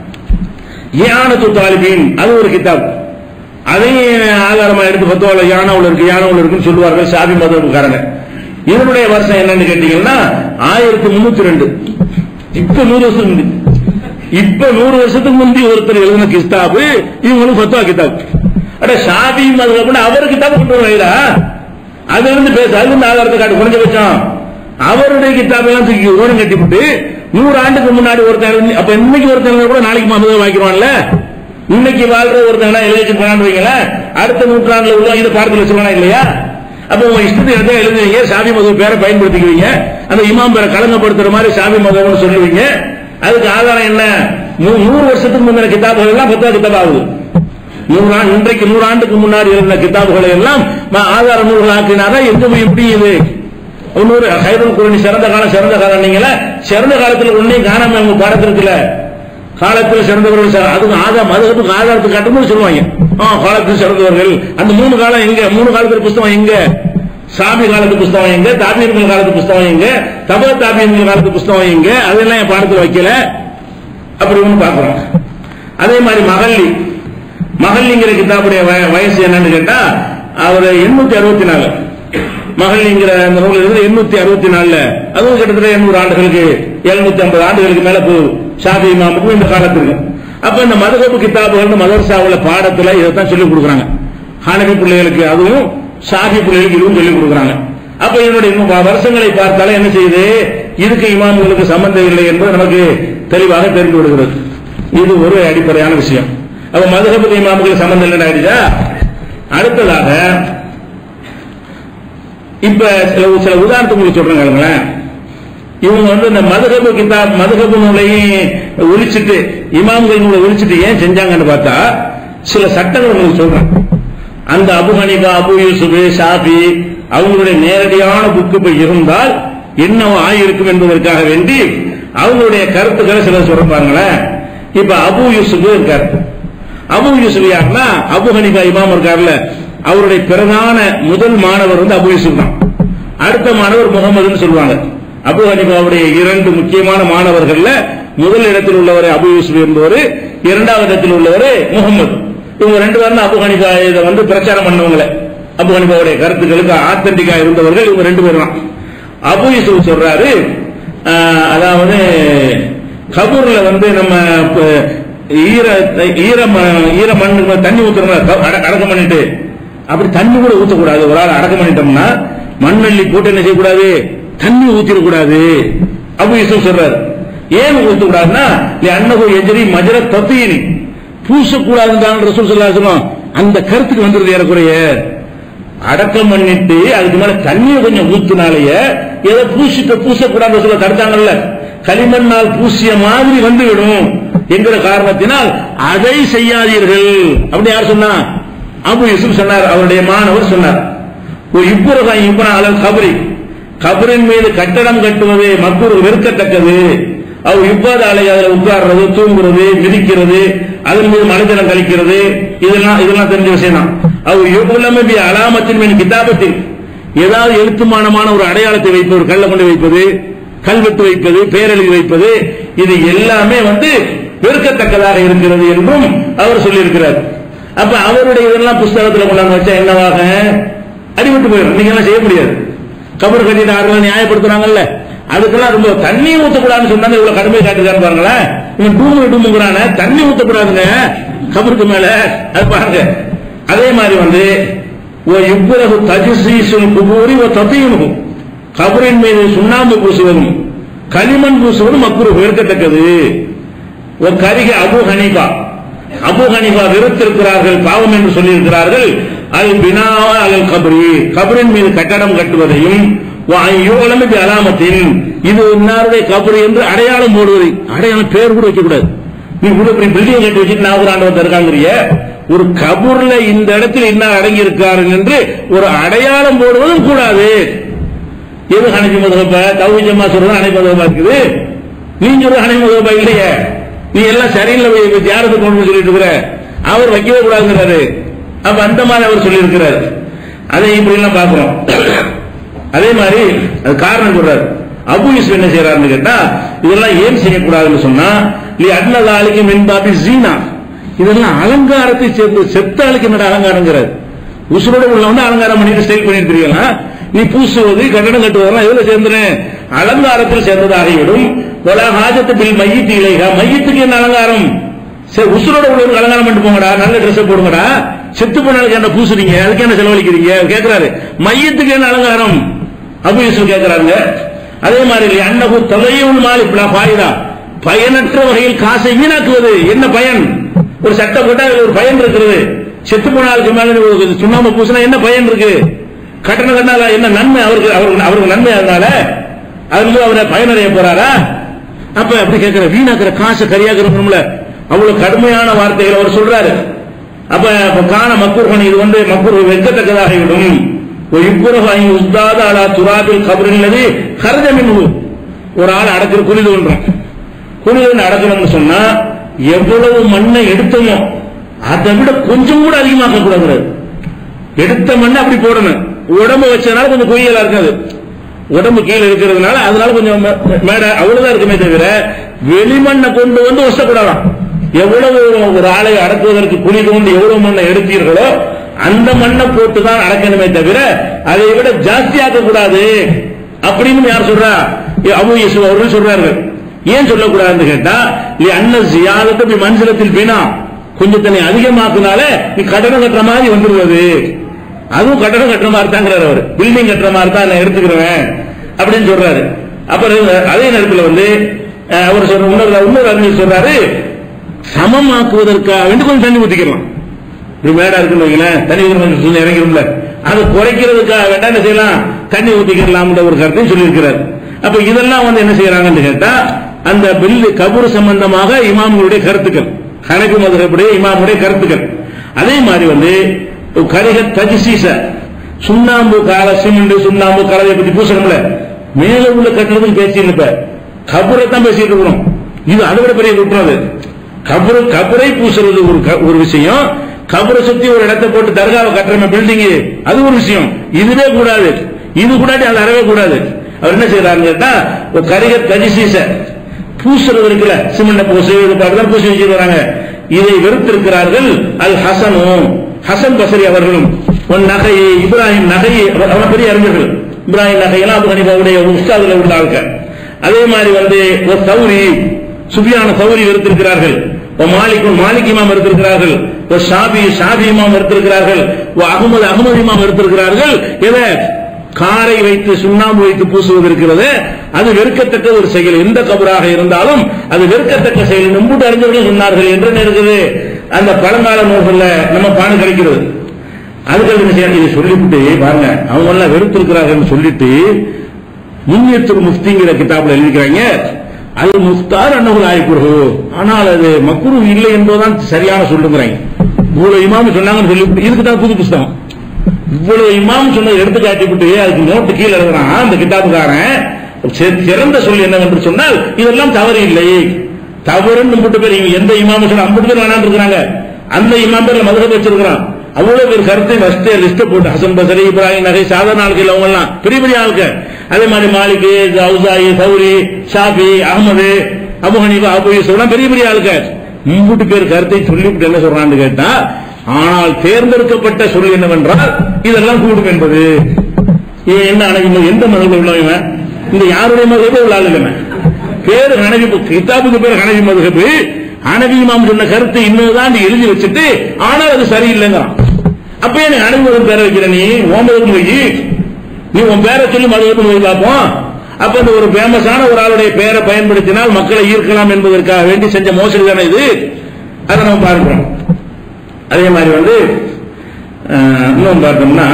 யானத்து தாலிபீன் அது ஒரு கிதாப் அதையும் ஆதாரமா எடுத்து பத்துவால யானவுல இருக்கு யானவுல இருக்குன்னு சொல்லுவார்கள் ஷாபி மதத்துக்காரங்க இதனுடைய வருஷம் என்னன்னு கேட்டீங்கன்னா ஆயிரத்தி முன்னூத்தி ரெண்டு இப்ப நூறு வருஷம் முந்தி இப்ப நூறு வருஷத்துக்கு முந்தி ஒருத்தர் எழுதின கிதாபு இவங்களும் பத்துவா கிதாப் அட ஷாபி மதம் அவர் கிதாப் கொண்டு வருவீரா அதுல இருந்து பேச அதுல இருந்து ஆதாரத்தை காட்டு குறைஞ்சபட்சம் அவருடைய கிதாபெல்லாம் தூக்கி ஓரம் கட்டிவிட்டு நூறு ஆண்டுக்கு முன்னாடி ஒருத்தன் எழுதி- அப்ப இன்னைக்கு ஒருத்தன் எழுதினா கூட நாளைக்கு மமதம் வாங்கிடுவான்ல இன்னைக்கு வாழ்ற ஒருத்தன் எழுதி போனான்னு வைங்களேன் அடுத்த நூற்றாண்டுல உள்ள இதை பார்த்து வச்சிருவானா இல்லையா அப்ப உங்க இஷ்டத்தை எடுத்து எழுதுவீங்க சாமி மதம் பேரை பயன்படுத்திக்குவீங்க அந்த இமாம் பேரை கலங்கப்படுத்துற மாதிரி சாமி மதம்னு சொல்லுவீங்க அதுக்கு ஆதாரம் என்ன நூ- நூறு வருஷத்துக்கு முந்தின கிதாபுகள் எல்லாம் பத்தா கிதாப் ஆகுது நூறாண்டு இன்றைக்கு நூறாண்டுக்கு முன்னாடி இருந்த கிதாபுகளை எல்லாம் ம- ஆதார நூல்கள் ஆக்கினாரா எங்க எப்படி இது இன்னொரு ஹைரல் குரணி சிறந்த காலம் சிறந்த காலம் நீங்கள சிறந்த காலத்துல ஒன்னையும் காணாம அவங்க பாடத்தில் இருக்குல்ல காலத்தில் சிறந்தவர்கள் சிற- அதுக்கு ஆதாரம் மதுகத்துக்கு ஆதாரத்துக்கு காட்டும்போது சொல்லுவாங்க ஆ, காலத்தில் சிறந்தவர்கள் அந்த மூணு காலம் எங்க மூணு காலத்துல புஸ்தகம் எங்க சாமி காலத்து புஸ்தகம் எங்க தாபியர்கள் காலத்து புஸ்தகம் எங்க தப தாபியர்கள் காலத்து புஸ்தகம் எங்க அதெல்லாம் என் பாடத்தில் வைக்கல அப்படி ஒன்று பார்க்கிறோம் அதே மாதிரி மகல்லி மகள்லிங்கிற கிதாபுடைய வய- வயசு என்னன்னு கேட்டா அவர் எண்ணூத்தி அறுபத்தி நாலு மகள்லிங்கிற அந்த நூல் இருந்து எண்ணூத்தி அறுபத்தி நாலுல அதுவும் கிட்டத்தட்ட எண்ணூறு ஆண்டுகளுக்கு எழுநூத்தி ஐம்பது ஆண்டுகளுக்கு மேல போகுது ஷாபி இமாமுக்கும் இந்த காலத்துக்கு அப்ப இந்த மதுகபு கிதாபுகள் மதரசாவுல பாடத்துல இதைத்தான் சொல்லிக் கொடுக்குறாங்க ஹானபி பிள்ளைகளுக்கு அதுவும் ஷாபி பிள்ளைகளுக்கு இதுவும் சொல்லிக் கொடுக்குறாங்க அப்ப இதனுடைய இன்னும் வ- வருஷங்களை பார்த்தாலே என்ன செய்யுது இதுக்கு இமாம்களுக்கு சம்பந்தம் இல்லை என்பது நமக்கு தெளிவாக தெரிந்து விடுகிறது இது ஒரு அடிப்படையான விஷயம் அப்ப மதுகபு இமாமுக்கு சம்பந்தம் இல்லைன்னு ஆயிடுச்சா அடுத்ததாக இப்ப சில சில உதாரணத்துக்கு உங்களுக்கு சொல்றேன் கேளுங்களேன் இவங்க வந்து இந்த மதுகபு கிதாப் மதுகபு நூலையும் ஒழிச்சிட்டு இமாம்கள் நூலை ஒழிச்சிட்டு ஏன் செஞ்சாங்கன்னு பார்த்தா சில சட்டங்கள் உங்களுக்கு சொல்றேன் அந்த அபு ஹனிஃபா அபு யூசுப் ஷாஃபி அவங்களுடைய நேரடியான புக்கு இப்ப இருந்தால் என்னவோ ஆயிருக்கும் என்பதற்காக வேண்டி அவங்களுடைய கருத்துக்களை சிலர் சொல்றாங்களேன் இப்ப அபு யூசுப் இருக்காரு அபு யூசுப் யாருன்னா அபு ஹனிஃபா இமாம் இருக்கார்ல அவருடைய பிரதான முதல் மாணவர் வந்து அபு யூசுப் தான் அடுத்த மாணவர் முகமதுன்னு சொல்லுவாங்க அபு ஹனிஃபாவுடைய இரண்டு முக்கியமான மாணவர்கள்ல முதல் இடத்தில் உள்ளவர் அபு யூசுப் என்பவர் இரண்டாவது இடத்தில் உள்ளவர் முகமது இவங்க ரெண்டு பேரும் தான் அபு ஹனிஃபா இதை வந்து பிரச்சாரம் பண்ணவங்கள அபு ஹனிஃபாவுடைய கருத்துக்களுக்கு ஆத்தன்டிக்கா இருந்தவர்கள் இவங்க ரெண்டு பேரும் தான் அபு யூசுப் சொல்றாரு ஆஹ், அதாவது கபூர்ல வந்து நம்ம இப்ப ஈர ஈர ம- ஈர மண்ணு தண்ணி ஊத்துறோம்ல க- அட- அடக்கம் பண்ணிட்டு அப்படி தண்ணி கூட ஊத்தக்கூடாது ஒரு ஆள் அடக்கம் பண்ணிட்டோம்னா மண்ணள்ளி போட்டு என்ன செய்யக்கூடாது தண்ணி ஊத்திடக்கூடாது அபு யூசுப் சொல்றாரு ஏன் ஊத்தக்கூடாதுன்னா அன்னகு எதிரி மஜர தத்தீனி பூசக்கூடாதுன்னு தான் ரசூல் ஸல்லல்லாஹு அலைஹி வஸல்லம் அந்த கருத்துக்கு வந்துருது ஏறக்குறைய அடக்கம் பண்ணிட்டு அதுக்கு மேல தண்ணியை கொஞ்சம் ஊத்துனாலேயே ஏதோ பூசிட்டு பூசக்கூடாது சொல்ல தடுத்தாங்கல்ல களிமண்ணால் பூசிய மாதிரி வந்து விடும் என்கிற காரணத்தினால் அதை செய்யாதீர்கள் அப்படி யார் சொன்னா அபு யூசுப் சொன்னார் அவருடைய மாணவர் சொன்னார் இப்புறகா இப்புறம் அலல் கபரி கபரின் மீது கட்டடம் கட்டுவது மக்கள் வெறுக்கத்தக்கது அவர் இவ்வாறு அலை அதில் உட்கார்றது தூங்குறது மிதிக்கிறது அதன் மீது மனிதனம் கழிக்கிறது இதெல்லாம் இதெல்லாம் தெரிஞ்ச விஷயம் தான் அவர் எவ்வளவு பி அலாமத்தின் மீது கிதாபத்தில் ஏதாவது எழுத்துமானமான ஒரு அடையாளத்தை வைப்பது கல்ல கொண்டு வைப்பது கல்வெட்டு வைப்பது பேரெழுதி வைப்பது இது எல்லாமே வந்து வெறுக்கத்தக்கதாக இருக்கிறது என்றும் அவர் சொல்லியிருக்கிறார் அப்ப அவருடைய இதெல்லாம் புஸ்தகத்தில் கொண்டாந்து வச்சா என்னவாக அடிபட்டு போயிடும் நீங்க எல்லாம் செய்ய முடியாது கபர் கட்டிட்டு ஆறுல நியாயப்படுத்துறாங்கல்ல அதுக்கெல்லாம் ரொம்ப தண்ணி ஊத்தக்கூடாதுன்னு சொன்னாங்க இவ்வளவு கடுமை காட்டுறான்னு பாருங்களேன் இவன் டூமு டூமுங்கிறான தண்ணி ஊத்தக்கூடாதுங்க கபருக்கு மேல அது பாருங்க அதே மாதிரி வந்து ஓ இவ்வளவு தஜிசீசுல் குபூரி ஓ தத்தியும் கபரின் மீது சுண்ணாம்பு பூசுவதும் களிமண் பூசுவதும் மக்குரு வெறுக்கத்தக்கது ஒரு கரிக அபு ஹனீஃபா அபு ஹனீஃபா வெறுத்திருக்கிறார்கள் பாவம் என்று சொல்லியிருக்கிறார்கள் அல் பினாவா அல் கபரி கபரின் மீது கட்டடம் கட்டுவதையும் யுவலமி அலாமத்தின் இது இன்னாருடைய கபரு என்று அடையாளம் போடுவது அடையாளம் பேர் கூட வைக்க கூடாது நீ இவ்வளவு பெரிய பில்டிங் கட்டி வச்சுட்டு நான் ஒரு ஆண்டவன் இருக்காங்கிறிய ஒரு கபூர்ல இந்த இடத்தில் இன்னார் அடங்கி இருக்காரு என்று ஒரு அடையாளம் போடுவதும் கூடாது எது ஹனபி மதுகப்ப தவு ஜம்மா சொல்றது ஹனபி மதுகப்பா இருக்குது நீ சொல்ற ஹனபி மதுகப்பா இல்லையே நீ எல்லாம் சரியில்லை ஜாரத்தை கொண்டு போய் சொல்லிட்டு இருக்கிற அவர் வைக்கவே கூடாதுங்கிறாரு அப்ப அந்த மாதிரி அவர் சொல்லி இருக்கிறார் அதை இப்படி எல்லாம் பாக்குறோம் அதே மாதிரி அது காரணம் சொல்றாரு அபு யூசுப் என்ன செய்யறாருன்னு கேட்டா இதெல்லாம் ஏன் செய்யக்கூடாதுன்னு சொன்னா நீ அட்னதாலிக்கு மின்பாபி ஜீனா இதெல்லாம் அலங்காரத்தை சேர்ந்து செத்த ஆளுக்கு என்னடா அலங்காரங்கிறார் உசுரோட உள்ள வந்து அலங்காரம் பண்ணிட்டு ஸ்டைல் பண்ணிட்டு தெரியலாம் நீ பூசுவது கட்டடம் கட்டுவதெல்லாம் எதுல சேர்ந்துரு அலங்காரத்தில் சேர்ந்ததாகிவிடும் ஒல ஹாஜத்து பில் மையத்து இலைகா மையத்துக்கு என்ன அலங்காரம் சரி உசுரோட உள்ளவருக்கு அலங்காரம் பண்ணிட்டு போங்கடா நல்ல ட்ரெஸ் போடுங்கடா செத்து போனாலுக்கு என்ன பூசுறீங்க அதுக்கு என்ன செலவழிக்கிறீங்க கேட்கிறாரு மையத்துக்கு என்ன அலங்காரம் அபு யூசுப் கேட்கிறாங்க அதே மாதிரி அன்னகு தொகையுள் மாலி பாயுதா பயனற்ற வகையில் காசை வீணாக்குவது என்ன பயன் ஒரு சட்டை போட்டா அதுல ஒரு பயன் இருக்கிறது செத்து போனாலுக்கு மேல ஒரு சுண்ணாம்பு பூசினா என்ன பயன் இருக்கு கட்டணம் கட்டினால என்ன நன்மை அவருக்கு அவருக்கு அவருக்கு நன்மை அதனால அதுல அவரை பயனடைய போறாரா அப்ப அப்படி கேட்கிற வீணாக்குற காசை கரியாக்குறோம்ல அவ்வளவு கடுமையான வார்த்தைகள் அவர் சொல்றாரு அப்ப அப்ப காண மக்கூர் பணி இது வந்து மக்கூர் வெட்கத்தக்கதாகிவிடும் ஒரு இப்புறகு ஐந்து உஸ்தாத அலா துராபில் கபரில்லது கரஜமின் ஒரு ஆள் அடக்கிற குனிது ஒன்றும் குனிது அடக்கணும்னு சொன்னா எவ்வளவு மண்ணை எடுத்தோமோ அதை விட கொஞ்சம் கூட அதிகமாக்க கூடாது எடுத்த மண்ணை அப்படி போடணும் உடம்பு வச்சதுனால கொஞ்சம் குயிலா இருக்காது உடம்பு கீழே இருக்கிறதுனால அதனால கொஞ்சம் மேட அவ்வளவுதான் இருக்குமே தவிர வெளிமண்ணை கொண்டு வந்து வசக்கூடாதாம் எவ்வளவு ஒரு ஆளை அடக்குவதற்கு குழி தோண்டி எவ்வளவு மண்ணை எடுத்தீர்களோ அந்த மண்ணை போட்டு தான் அடக்கணுமே தவிர அதை விட ஜாஸ்தியாக்க கூடாது அப்படின்னு யார் சொல்றா அபு யசு அவர்கள் சொல்றார்கள் ஏன் சொல்லக்கூடாதுன்னு கேட்டா நீ அன்ன ஜியாதத்தை போய் மஞ்சளத்தில் வீணா கொஞ்சம் தன்னை அதிகமாக்குனால நீ கட்டணம் கட்டுற மாதிரி வந்துருவது அதுவும் கட்டணம் கட்டுற மாதிரி தாங்கிறார் அவர் பில்டிங் கட்டுற மாதிரி தான் நான் எடுத்துக்கிறேன் அப்படின்னு சொல்றாரு அப்புறம் அதே நேரத்தில் வந்து அவர் சொல்ற இன்னொரு இன்னொரு அறிஞர் சொல்றாரு சமமாக்குவதற்காக வேண்டி கொஞ்சம் தண்ணி ஊத்திக்கலாம் இப்படி மேடா இருக்குன்னு வைங்களேன் தண்ணி ஊற்றி இறங்கிரும்ல அதை குறைக்கிறதுக்காக வேண்டாம் என்ன செய்யலாம் தண்ணி ஊத்திக்கலாம்ன்ற ஒரு கருத்தையும் சொல்லியிருக்கிறார் அப்ப இதெல்லாம் வந்து என்ன செய்யறாங்கன்னு கேட்டா அந்த பில்லு கபூர் சம்பந்தமாக இமாம்களுடைய கருத்துக்கள் கணக்கு மதுரைப்படைய இமாமுடைய கருத்துக்கள் அதே மாதிரி வந்து கரிக தஜிசீச சுண்ணாம்பு கால சிமெண்ட் சுண்ணாம்பு கலவை பத்தி பூசணும்ல மேல உள்ள கட்டுறதுக்கு பேசிட்டு இப்ப கபூரை தான் பேசிட்டு இருக்கிறோம் இது அதை விட பெரிய குற்றம் அது கபரு கபரை பூசுறது ஒரு ஒரு விஷயம் கபரை சுத்தி ஒரு இடத்தை போட்டு தர்காவை கட்டுற பில்டிங் அது ஒரு விஷயம் இதுவே கூடாது இது கூடாது அது அறவே கூடாது அவர் என்ன செய்யறாருன்னு கேட்டா ஒரு கரிக தஜிசீச பூசுறது இருக்குல்ல சிமெண்ட் பூசு இது பாட்டுதான் பூசி வச்சிருக்கிறாங்க இதை வெறுத்திருக்கிறார்கள் அல் ஹசனும் ஹசன் பசரி அவர்களும் உன் நகை இப்ராஹிம் நகை அவன் பெரிய அறிஞர்கள் இப்ராஹிம் நகையெல்லாம் அபு ஹனிபாவுடைய உஸ்தாதுல உள்ள ஆளுக்க அதே மாதிரி வந்து ஒரு சௌரி சுபியான சௌரி வெறுத்திருக்கிறார்கள் மாலிக்கும் மாலிக் இமாம் எடுத்திருக்கிறார்கள் ஷாபி ஷாபி இமாம் எடுத்திருக்கிறார்கள் அகமது அகமது இமாம் எடுத்திருக்கிறார்கள் எதை காரை வைத்து சுண்ணாம்பு வைத்து பூசுவது இருக்கிறது அது வெறுக்கத்தக்க ஒரு செயல் எந்த கபராக இருந்தாலும் அது வெறுக்கத்தக்க செயல் நம்பூட்டு அறிஞர்கள் சொன்னார்கள் என்று இருக்குது அந்த பழங்கால நூல்கள்ல நம்ம பாடம் கிடைக்கிறது அதுக்கு என்ன செய்யணும் இதை சொல்லிவிட்டு பாருங்க அவங்க எல்லாம் வெறுத்திருக்கிறார்கள் சொல்லிட்டு முன்னியத்துக்கு முஃப்திங்கிற கிதாப்ல எழுதிக்கிறாங்க அது முஃப்தார் அன்னகுல் ஆய்க்குரு ஆனால் அது மக்குரு இல்லை என்பதுதான் சரியான சொல்லுங்கிறாங்க இவ்வளவு இமாம் சொன்னாங்கன்னு சொல்லி இதுக்கு தான் புது புஸ்தகம் இவ்வளவு இமாம் சொன்னதை எடுத்து காட்டிவிட்டு அதுக்கு நோட்டு கீழே எழுதுறான் அந்த கிட்டாப்புக்காரன் சிறந்த சொல் என்னவென்று சொன்னால் இதெல்லாம் தவறு இல்லை தவறுன்னு முட்டு பேர் எந்த இமாம் சொன்ன ஐம்பது பேர் வேணான்னு இருக்கிறாங்க அந்த இமாம் பேர்ல மதுரை வச்சிருக்கிறான் அவ்வளவு பேர் கருத்தை ஃபர்ஸ்ட் லிஸ்ட் போட்டு ஹசன் பசரி இப்ராஹிம் நகை சாதாரண ஆட்கள் அவங்க எல்லாம் பெரிய பெரிய ஆளுக்கு அதே மாதிரி Malik Awzai Thawri Shafi Ahmad Abu Hanifa Abu Yusuf பெரிய பெரிய ஆளுக்கு மும்பூட்டு பேர் கருத்தை சொல்லிவிட்டு என்ன சொல்றான்னு கேட்டா ஆனால் தேர்ந்தெடுக்கப்பட்ட சொல் என்னவென்றால் இதெல்லாம் கூடும் என்பது இவன் என்ன அணவி எந்த மதத்தில் உள்ளவன் இந்த யாருடைய மதத்தை உள்ள ஆள் இல்லைவன் பேரு ஹனவி கிதாபுக்கு பேர் ஹனவி மதுகப்பு ஹனவி இமாம் சொன்ன கருத்து இன்னுதான் எழுதி வச்சுட்டு ஆனால் அது சரியில்லைங்கிறான் அப்ப எனக்கு ஹனவி மதம் பேரை வைக்கிற நீ ஓம்பதுக்கு போய் நீ உன் பேரை சொல்லி மதுகப்பு போய் பார்ப்போம் அப்ப இந்த ஒரு பேமஸான ஒரு ஆளுடைய பெயரை பயன்படுத்தினால் மக்களை ஈர்க்கலாம் என்பதற்காக வேண்டி செஞ்ச மோசடி தானே இது அதை நம்ம பார்க்கிறோம் அதே மாதிரி வந்து இன்னும் பார்த்தோம்னா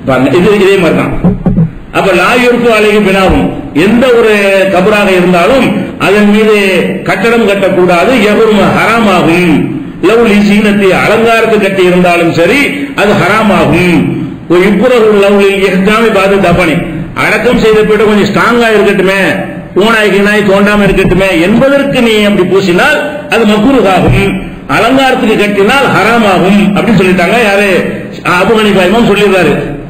பாருங்க இது இதே மாதிரி தான் அப்ப லாயுருக்கு அழகி பினாவும் எந்த ஒரு கபராக இருந்தாலும் அதன் மீது கட்டடம் கட்டக்கூடாது எவரும் ஹராமாகும் லவ்லி சீனத்தை அலங்காரத்து கட்டி இருந்தாலும் சரி அது ஹராமாகும் ஒரு இப்புறகு லவ்லி எஹ்தாமி பாது தபனி அடக்கம் செய்த போயிட்டு கொஞ்சம் ஸ்ட்ராங்கா இருக்கட்டுமே ஊனாய் கீனாய் தோண்டாம இருக்கட்டுமே என்பதற்கு நீ அப்படி பூசினால் அது மக்குருகாகும் அலங்காரத்துக்கு கட்டினால் ஹராமாகும் அப்படின்னு சொல்லிட்டாங்க யாரு அபு ஹனிஃபா இமாம் சொல்லிடுறாரு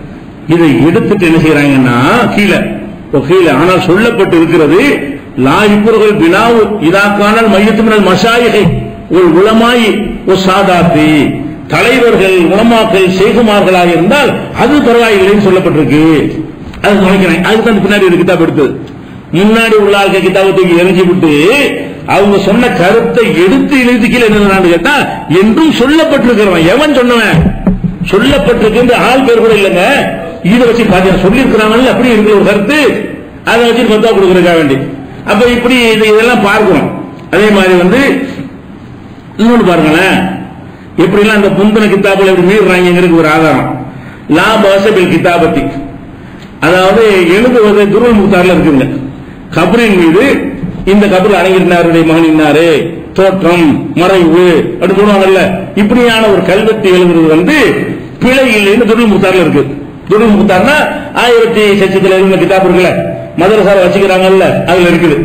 இதை எடுத்துட்டு என்ன செய்யறாங்கன்னா கீழே இப்போ கீழே ஆனால் சொல்லப்பட்டு இருக்கிறது லா இப்புறகள் பினாவு இதாக்கானால் மையத்துமினல் மசாயிகை ஒரு உளமாய் ஒரு சாதாத்தி தலைவர்கள் உளமாக்கள் செய்குமார்களாக இருந்தால் அது பரவாயில்லைன்னு சொல்லப்பட்டிருக்கு அது நினைக்கிறேன் அதுக்கு அந்த பின்னாடி ஒரு கிதாப் எடுத்தது முன்னாடி உள்ள ஆள்க கிதாபை தூக்கி எரிஞ்சு விட்டு அவங்க சொன்ன கருத்தை எடுத்து இழுத்து கீழே என்ன கேட்டா என்றும் சொல்லப்பட்டிருக்கிறவன் எவன் சொன்னவன் சொல்லப்பட்டிருக்கு ஆள் பேர் கூட இல்லைங்க இதை வச்சு பாத்தீங்கன்னா சொல்லியிருக்கிறாங்கல்ல அப்படி இருக்கிற ஒரு கருத்து அதை வச்சு பத்தா கொடுக்கறதுக்காக வேண்டி அப்ப இப்படி இது இதெல்லாம் பார்க்கணும் அதே மாதிரி வந்து இன்னொன்னு பாருங்களேன் எப்படிலாம் இந்த புந்தன கித்தாபில் எப்படி மீறுறாங்கிறதுக்கு ஒரு ஆதாரம் லா பாசபில் கித்தாபத்தி அதாவது எழுதுவது துருள் முக்தார்ல இருக்குங்க கபரின் மீது இந்த கபர் அணைகிறாருடைய மகன் இன்னாரு தோற்றம் மறைவு அப்படின்னு சொல்லுவாங்கல்ல இப்படியான ஒரு கல்வெட்டு எழுதுறது வந்து பிழை இல்லைன்னு துருள் முக்தார்ல இருக்கு துருள் முக்தார்னா ஆயிரத்தி சச்சத்துல இருந்த கிதாப் இருக்குல்ல மதரசார வச்சுக்கிறாங்கல்ல அதுல இருக்குது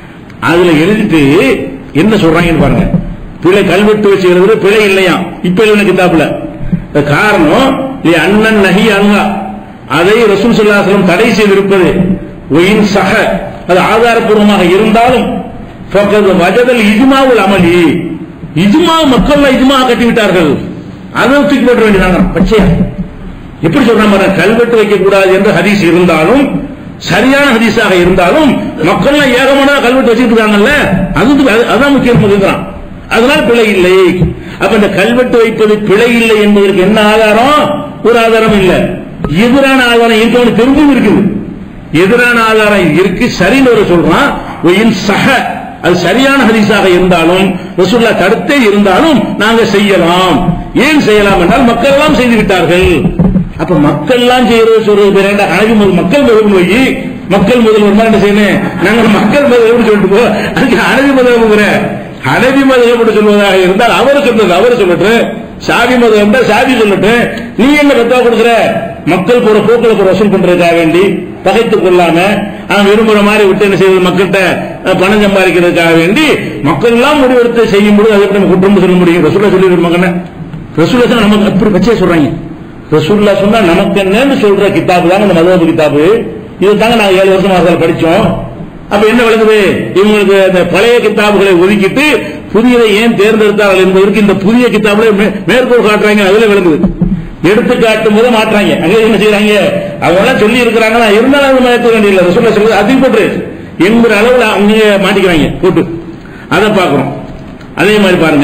அதுல எழுதிட்டு என்ன சொல்றாங்கன்னு பாருங்க பிழை கல்வெட்டு வச்சு எழுதுறது பிழை இல்லையா இப்ப எழுதின கிதாப்ல இந்த காரணம் லி அண்ணன் நகி அங்கா அதை ரசூல் சல்லாஹலம் தடை செய்திருப்பது ஒயின் சக அது ஆதாரப்பூர்வமாக இருந்தாலும் ஃபக்கது வஜதல் இஜ்மாவுல் அமலி இஜ்மா மக்கள் இஜ்மா கட்டி விட்டார்கள் அதை தூக்கி போட்ட வேண்டியதாங்க பச்சையா எப்படி சொல்றாங்க பாருங்க, கல்வெட்டு வைக்க கூடாது என்று ஹதீஸ் இருந்தாலும் சரியான ஹதீஸாக இருந்தாலும் மக்கள் ஏகமான கல்வெட்டு வச்சுட்டு இருக்காங்கல்ல அது வந்து- அது- அதான் முக்கியம் இருக்கிறான் அதனால பிழை இல்லை அப்ப இந்த கல்வெட்டு வைப்பது பிழை இல்லை என்பதற்கு என்ன ஆதாரம் ஒரு ஆதாரம் இல்ல எதிரான ஆதாரம் இருக்கவனு திரும்பவும் இருக்குது எதிரான ஆதாரம் இருக்கு சரின்னு ஒரு சொல்றான் ஒயின் சக அது சரியான ஹதீஸாக இருந்தாலும் ரசூல்லா தடுத்தே இருந்தாலும் நாங்க செய்யலாம் ஏன் செய்யலாம் என்றால் மக்கள் எல்லாம் செய்து விட்டார்கள் அப்ப மக்கள் எல்லாம் செய்யறது சொல்றது பேர் என்ன அழகு முதல் மக்கள் முதல் போய் மக்கள் முதல்வர் என்ன செய்யணும் நாங்க மக்கள் முதல்வர் சொல்லிட்டு போ அதுக்கு அழகு முதல்வர் ஹனவி மதம் என்று சொல்வதாக இருந்தால் அவர் சொல்றது அவர் சொல்லட்டு சாதி மதம் என்றால் சாதி சொல்லட்டு நீ என்ன கத்தா கொடுக்கிற மக்கள் போற போக்குல போற வசூல் பண்றதுக்காக வேண்டி பகைத்துக் கொள்ளாம அவன் விரும்புற மாதிரி விட்டு என்ன செய்வது மக்கள்கிட்ட அஹ், பணம் சம்பாதிக்கிறதுக்காக வேண்டி மக்கள் எல்லாம் முடிவெடுத்து செய்யும் பொழுது அதை எப்படி நம்ம குற்றம் சொல்ல முடியும் ரசூல்லா சொல்லி மகன ரசூல்லா சொன்னா நமக்கு அப்படி வச்சே சொல்றாங்க ரசூல்லா சொன்னா நமக்கு என்னன்னு சொல்ற கிதாபு தாங்க இந்த மதவ கிதாபு இது தாங்க நாங்க ஏழு வருஷம் மாசத்துல படிச்சோம் அப்ப என்ன விளங்குது இவங்களுக்கு அந்த பழைய கிதாபுகளை ஒதுக்கிட்டு புதியதை ஏன் தேர்ந்தெடுத்தார்கள் என்பதற்கு இந்த புதிய கிதாபுல மே- மேற்கோள் காட்டுறாங்க அதுல விளங்குது எடுத்து காட்டும் போது மாற்றாங்க அங்க என்ன செய்யறாங்க அவங்க எல்லாம் சொல்லி இருக்கிறாங்க இருந்தாலும் அது மாற்ற வேண்டியதில்லை ரசூல்லா சொல்றது அதையும் போட்டு என்கிற அளவுல அவங்க மாட்டிக்கிறாங்க போட்டு அதை பார்க்கிறோம் அதே மாதிரி பாருங்க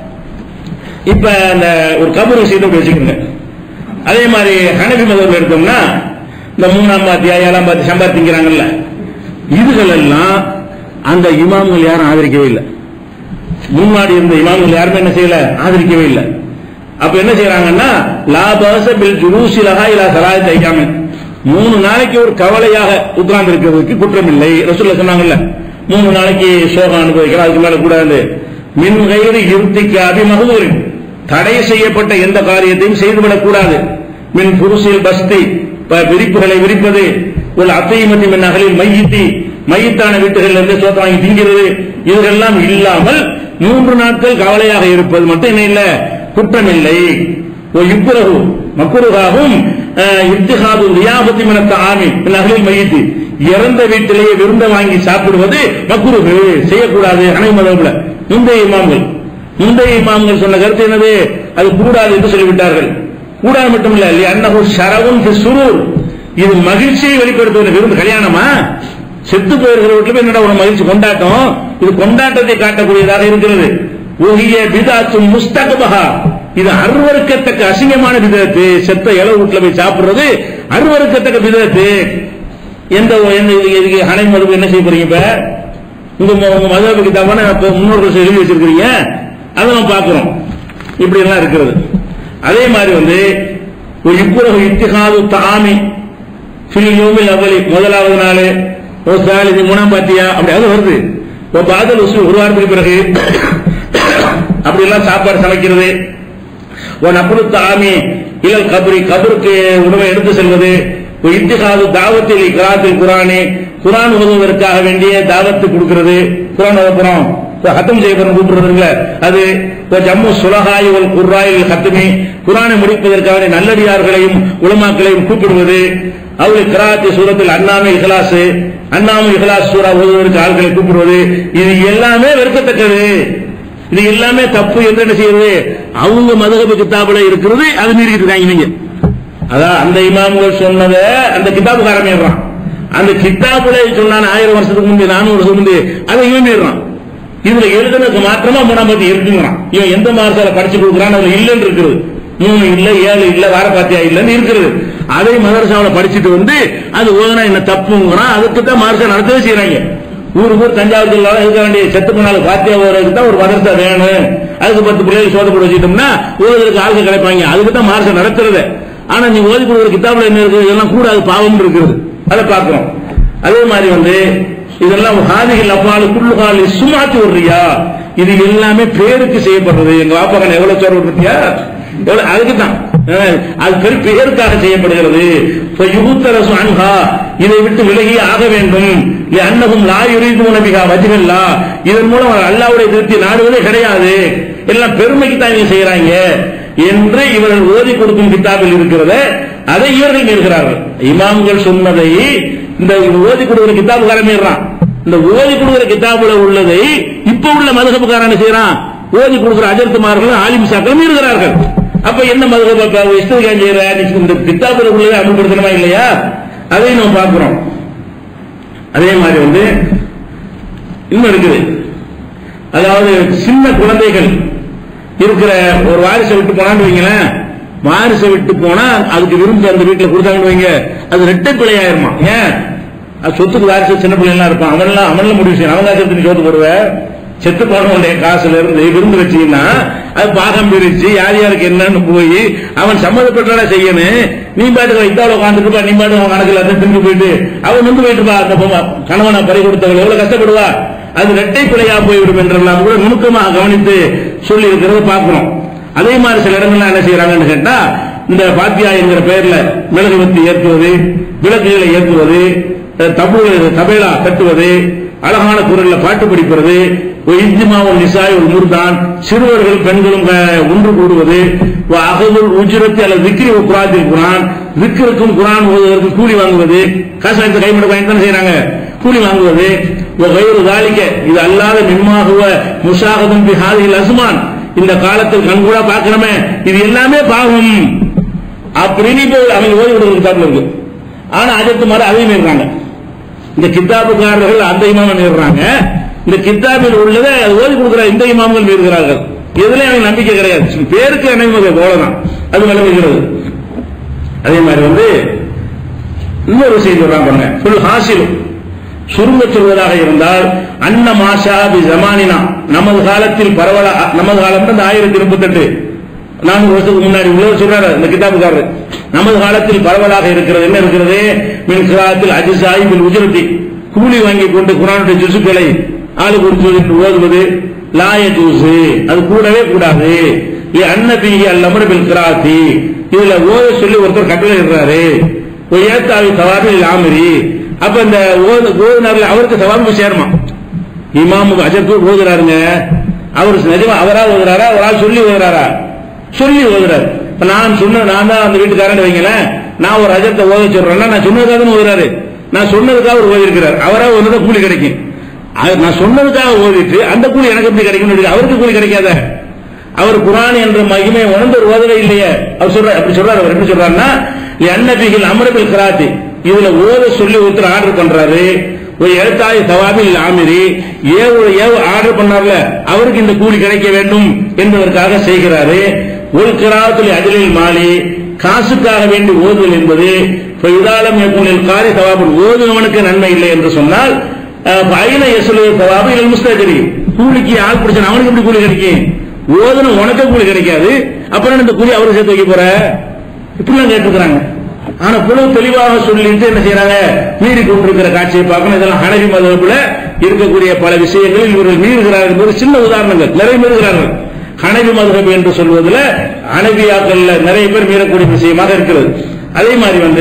இப்ப இந்த ஒரு கபர் விஷயத்தை இப்படி வச்சுக்கோங்க அதே மாதிரி ஹனபி மதம் எடுத்தோம்னா இந்த மூணாம் பாத்தியா ஏழாம் பாத்தி சம்பாதிக்கிறாங்கல்ல இதுகள் எல்லாம் அந்த இமாம்கள் யாரும் ஆதரிக்கவே இல்லை முன்னாடி இருந்த இமாம்கள் யாருமே என்ன செய்யல ஆதரிக்கவே இல்லை அப்ப என்ன செய்யறாங்கன்னா லாபாச பில் ஜுலூசிலகா இல்ல சலாய தைக்காம மூணு நாளைக்கு ஒரு கவலையாக உட்கார்ந்து இருக்கிறதுக்கு குற்றம் இல்லை ரசூல்ல சொன்னாங்கல்ல மூணு நாளைக்கு சோகம் அனுபவிக்கலாம் அதுக்கு மேல கூடாது மின் கயிறு இருத்திக்கு அபிமகூரின் தடை செய்யப்பட்ட எந்த காரியத்தையும் செய்துவிடக் கூடாது மின் புருசில் பஸ்தி ப- விரிப்புகளை விரிப்பது ஒரு அத்தைமத்தி மின் அகலில் மையித்தி மையத்தான வீட்டுகளில் இருந்து சோத்த வாங்கி திங்கிறது இதெல்லாம் இல்லாமல் மூன்று நாட்கள் கவலையாக இருப்பது மட்டும் என்ன இல்ல குற்றமில்லை ஓ இப்புறகு மக்குருகாகவும் இத்திஹாது ரியாபத்தி மினத்த ஆமி மின் அகலில் மையித்தி இறந்த வீட்டிலேயே விருந்த வாங்கி சாப்பிடுவது மக்குருகு செய்யக்கூடாது அனை மதம்ல முந்தைய இமாம்கள் முந்தைய இமாம்கள் சொன்ன கருத்து என்னது அது கூடாது என்று சொல்லிவிட்டார்கள் கூடாது மட்டும் இல்ல அன்னகு ஷரவும் ஃபி சுரூர் இது மகிழ்ச்சியை வெளிப்படுத்துவது விருந்து கல்யாணமா செத்து போயிருக்கிற வீட்டுல போய் என்னடா ஒரு மகிழ்ச்சி கொண்டாட்டம் இது கொண்டாட்டத்தை காட்டக்கூடியதாக இருக்கிறது ஒகிய பிதாத்தும் முஸ்தகபகா இது அருவருக்கத்தக்க அசிங்கமான விதத்து செத்த இளவு வீட்டுல போய் சாப்பிடுறது அருவருக்கத்தக்க விதத்து எந்த எந்த இதுக்கு அணை மதுவு என்ன செய்ய போறீங்க இப்ப உங்க ம- உங்க மதுரை கிட்டாபான இப்ப முன்னோர்கள் எழுதி வச்சிருக்கிறீங்க அதை நம்ம பார்க்கிறோம் இப்படி எல்லாம் இருக்கிறது அதே மாதிரி வந்து இப்புறகு இத்திகாது தாமி ஃபில் யோமில் அவலி முதலாவது நாள் ஒரு சால் இது மூணாம் பாத்தியா அப்படி அது வருது இப்போ பாதல் உசு ஒரு வாரத்துக்கு பிறகு அப்படி எல்லாம் சாப்பாடு சமைக்கிறது உன் அப்புறு தாமி இளல் கபரி கபருக்கு உணவை எடுத்து செல்வது இத்திகாது தாவத்தில் கிராத்தில் குரானே குரான் ஓதுவதற்காக வேண்டிய தாவத்து கொடுக்கிறது குரான் ஓதுறோம் ஹத்தம் செய்யப்படும் கூப்பிடுறதுல அது இப்ப ஜம்மு சுலகாய் ஒரு குர்ராயில் ஹத்தமி குரானை முடிப்பதற்காக நல்லடியார்களையும் உலமாக்களையும் கூப்பிடுவது அவள் கிராத்தி சூரத்தில் அண்ணாமை இஹ்லாஸ் அண்ணாமை இஹ்லாஸ் சூரா ஓதுவதற்கு ஆட்களை கூப்பிடுவது இது எல்லாமே வெறுக்கத்தக்கது இது எல்லாமே தப்பு என்று என்ன செய்யறது அவங்க மதுகபு கிதாபுல இருக்கிறது அது மீறிட்டு இருக்காங்க நீங்க அதான் அந்த இமாம்கள் சொன்னதை அந்த கிதாபுக்காரன் மீறான் அந்த கிதாபுல சொன்னான் ஆயிரம் வருஷத்துக்கு முந்தைய நானூறு வருஷத்துக்கு முந்தைய அதை இவன் மீறான் இதுல எழுதுனதுக்கு மாத்திரமா மூணாம் பத்தி இருக்குங்கிறான் இவன் எந்த மார்சால படிச்சு கொடுக்குறான் அதுல இல்லன்னு இருக்குது மூணு இல்ல ஏழு இல்ல வாரப்பாத்தியா இல்லன்னு இருக்கிறது அதை மதரசாவில படிச்சுட்டு வந்து அது ஓதுனா என்ன தப்புங்கிறான் அதுக்கு தான் மார்சா நடத்தவே செய்யறாங்க ஊருக்கு ஊர் தஞ்சாவூர் ஜில்லால இருக்க வேண்டிய செத்து போனாலும் பாத்தியா ஓதுறதுக்கு தான் ஒரு மதரசா வேணும் அதுக்கு பத்து பிள்ளைகள் சோத போட வச்சுட்டோம்னா ஓதுறதுக்கு ஆளுங்க கிடைப்பாங்க அதுக்கு தான் மார்சா நடத்துறது ஆனா நீ ஓதி கொடுக்குற கிதாபுல என்ன இருக்குது இதெல்லாம் கூடாது பாவம் இருக்கிறது அதை பார்க்கிறோம் அதே மாதிரி வந்து இதெல்லாம் ஹாதிகள் அப்பாலு குள்ளுகாலி சுமாத்தி விடுறியா இது எல்லாமே பேருக்கு செய்யப்படுறது எங்க வாப்பாக்கன் எவ்வளவு சோறு விட்டுருக்கியா எவ்வளவு அதுக்கு தான் அது பெரு பேருக்காக செய்யப்படுகிறது யுகுத்தரசு அன்ஹா இதை விட்டு விலகி ஆக வேண்டும் அன்னகும் லா யுரீது நபிகா வஜிகல்லா இதன் மூலம் அவர் அல்லாவுடைய திருப்தி நாடுவதே கிடையாது எல்லாம் பெருமைக்கு தான் இவங்க செய்யறாங்க என்று இவர்கள் ஓதி கொடுக்கும் கிதாபில் இருக்கிறத அதை இவர்கள் மீறுகிறார்கள் இமாம்கள் சொன்னதை இந்த ஓதி கொடுக்கிற கிதாபுக்காரன் மீறான் இந்த ஓதி கொடுக்கிற கிதாபுல உள்ளதை இப்ப உள்ள மதுகப்புக்காரன் செய்யறான் ஓதி கொடுக்கிற அஜர்த்துமார்கள் ஆலிம் சாக்கள் மீறுகிறார்கள் அப்ப என்ன மதுகப்ப இஷ்டத்துக்கான் செய்யற இந்த கிதாபுல உள்ளதை அமல்படுத்தணுமா இல்லையா அதையும் நம்ம பார்க்கிறோம் அதே மாதிரி வந்து இன்னும் இருக்குது அதாவது சின்ன குழந்தைகள் இருக்கிற ஒரு வாரிசை விட்டு போனான்னு வைங்களேன் வாரிசை விட்டு போனா அதுக்கு விரும்பி அந்த வீட்டுல கொடுத்தாங்கன்னு வைங்க அது ரெட்டை பிள்ளையாயிருமா ஏன் அது சொத்துக்கு வாரிசு சின்ன பிள்ளைலாம் இருப்பான் அவன்லாம் அவன்ல முடிவு செய்யும் அவன் காசு நீ சோத்து போடுவ செத்து போனவனுடைய காசுல இருந்து விருந்து வச்சீங்கன்னா அது பாகம் பிரிச்சு யார் யாருக்கு என்னன்னு போய் அவன் சம்மதப்பட்டா செய்யணும் நீ பாட்டுக்கு வைத்தால உட்காந்துட்டு நீ பாட்டு அவன் கணக்குல இருந்து திரும்பி போயிட்டு அவன் வந்து போயிட்டு பா அந்த பொம்மை கணவனை பறி கொடுத்தவள் எவ்வளவு கஷ்டப்படுவா அது ரெட்டை பிழையா போய்விடும் என்றெல்லாம் கூட நுணுக்கமாக கவனித்து சொல்லி இருக்கிறத பார்க்கிறோம் அதே மாதிரி சில இடங்கள்ல என்ன செய்யறாங்கன்னு கேட்டா இந்த பாத்தியா என்கிற பெயர்ல மிளகு வத்தி ஏற்றுவது விளக்குகளை ஏற்றுவது தபு தபேலா கட்டுவது அழகான குரல்ல பாட்டு படிக்கிறது இஜ்மாவுல் நிசாய் ஒரு முர்தான் சிறுவர்கள் பெண்களும் ஒன்று கூடுவது அகதுல் உஜ்ரத்தி அல்லது விக்ரி குராத்தில் குரான் விக்கிற்கும் குரான் ஓதுவதற்கு கூலி வாங்குவது காசு எடுத்து கைமட பயன் செய்யறாங்க கூலி வாங்குவது வயிறு தாளிக்க இது அல்லாத மிம்மாகுவ முஷாகதும் பிஹாதில் அசுமான் இந்த காலத்தில் கண்கூடா பார்க்கணுமே இது எல்லாமே பாவம் அப்படின்னு இப்போ அவங்க ஓய்வு விடுறது கிதாபுல இருக்கு ஆனா அஜத்து மாதிரி அதையும் மீறாங்க இந்த கித்தாபுக்காரர்கள் அந்த இமாமம் மீறுறாங்க இந்த கித்தாபில் உள்ளதை ஓதி கொடுக்கிற இந்த இமாம்கள் மீறுகிறார்கள் இதுல எனக்கு நம்பிக்கை கிடையாது பேருக்கு அனைவகை போலதான் அது விளங்குகிறது அதே மாதிரி வந்து இன்னொரு விஷயம் சொல்றாங்க பாருங்க ஃபுல் ஹாசிலும் சுருங்க சொல்வதாக இருந்தால் அன்ன மாஷா பி ஜமானினா நமது காலத்தில் பரவலா நமது காலம் இந்த ஆயிரத்தி இருபத்தி எட்டு நான்கு வருஷத்துக்கு முன்னாடி உள்ளவர் சொல்றாரு இந்த கிதாபுக்காரர் நமது காலத்தில் பரவலாக இருக்கிறது என்ன இருக்கிறது மின் கிராத்தில் அஜிசாய் பின் உஜரத்தி கூலி வாங்கி கொண்டு குரானுடைய ஜுசுக்களை ஆளு கொடுத்து ஓதுவது லாய ஜூசு அது கூடவே கூடாது அன்னபிகி அல்லமர் பில் கிராத்தி இதுல ஓத சொல்லி ஒருத்தர் கட்டளை இருக்கிறாரு ஏத்தாவி சவாபில் ஆமரி அப்ப இந்த ஓதுனர்ல அவருக்கு சவாபு சேருமா இமாமுக்கு அஜர்க்கு ஓதுறாருங்க அவர் நிஜமா அவரா ஓதுறாரா ஒரு ஆள் சொல்லி ஓதுறாரா சொல்லி ஓதுறாரு இப்ப நான் சொன்ன நான் தான் அந்த வீட்டுக்காரன் வைங்களேன் நான் ஒரு அஜத்தை ஓத சொல்றேன்னா நான் சொன்னதுக்காக தான் ஓதுறாரு நான் சொன்னதுக்காக அவர் ஓதி இருக்கிறார் அவரா ஓதுனதா கூலி கிடைக்கும் நான் சொன்னதுக்காக ஓதிட்டு அந்த கூலி எனக்கு எப்படி கிடைக்கும் அவருக்கு கூலி கிடைக்காத அவர் குரான் என்ற மகிமை உணர்ந்து ஒரு ஓதவே இல்லையே அவர் சொல்ற அப்படி சொல்றாரு அவர் எப்படி சொல்றாருன்னா அன்னபிகள் அமரபில் கிராத்தி இதுல ஓத சொல்லி ஒருத்தர் ஆர்டர் பண்றாரு ஒரு எழுத்தாய் சவாபில் ஆமிரி ஏவு ஏவு ஆர்டர் பண்ணார்ல அவருக்கு இந்த கூலி கிடைக்க வேண்டும் என்பதற்காக செய்கிறாரு ஒரு கிராத்தில் அஜலில் மாலி காசுக்காக வேண்டி ஓதுதல் என்பது இதாலம் இயக்குனில் காரி சவாபுல் ஓதுவனுக்கு நன்மை இல்லை என்று சொன்னால் பயில எசுலு சவாபு இதில் முஸ்தகரி கூலிக்கு ஆள் பிடிச்சா அவனுக்கு எப்படி கூலி கிடைக்கும் ஓதுன உனக்கு கூலி கிடைக்காது அப்புறம் இந்த கூலி அவருக்கு சேர்த்து வைக்க போற இப்படிலாம் கேட்டிருக்கிறாங்க ஆனா இவ்வளவு தெளிவாக சொல்லிட்டு என்ன செய்யறாங்க மீறி கொண்டிருக்கிற காட்சியை பார்க்கணும் இதெல்லாம் ஹனவி மதகுல இருக்கக்கூடிய பல விஷயங்களில் இவர்கள் மீறுகிறார்கள் என்பது சின்ன உதாரணங்கள் நிறைய மீறுகிறார்கள் ஹனவி மதுகப் என்று சொல்வதில் ஹனவியாக்கள்ல நிறைய பேர் மீறக்கூடிய விஷயமாக இருக்கிறது அதே மாதிரி வந்து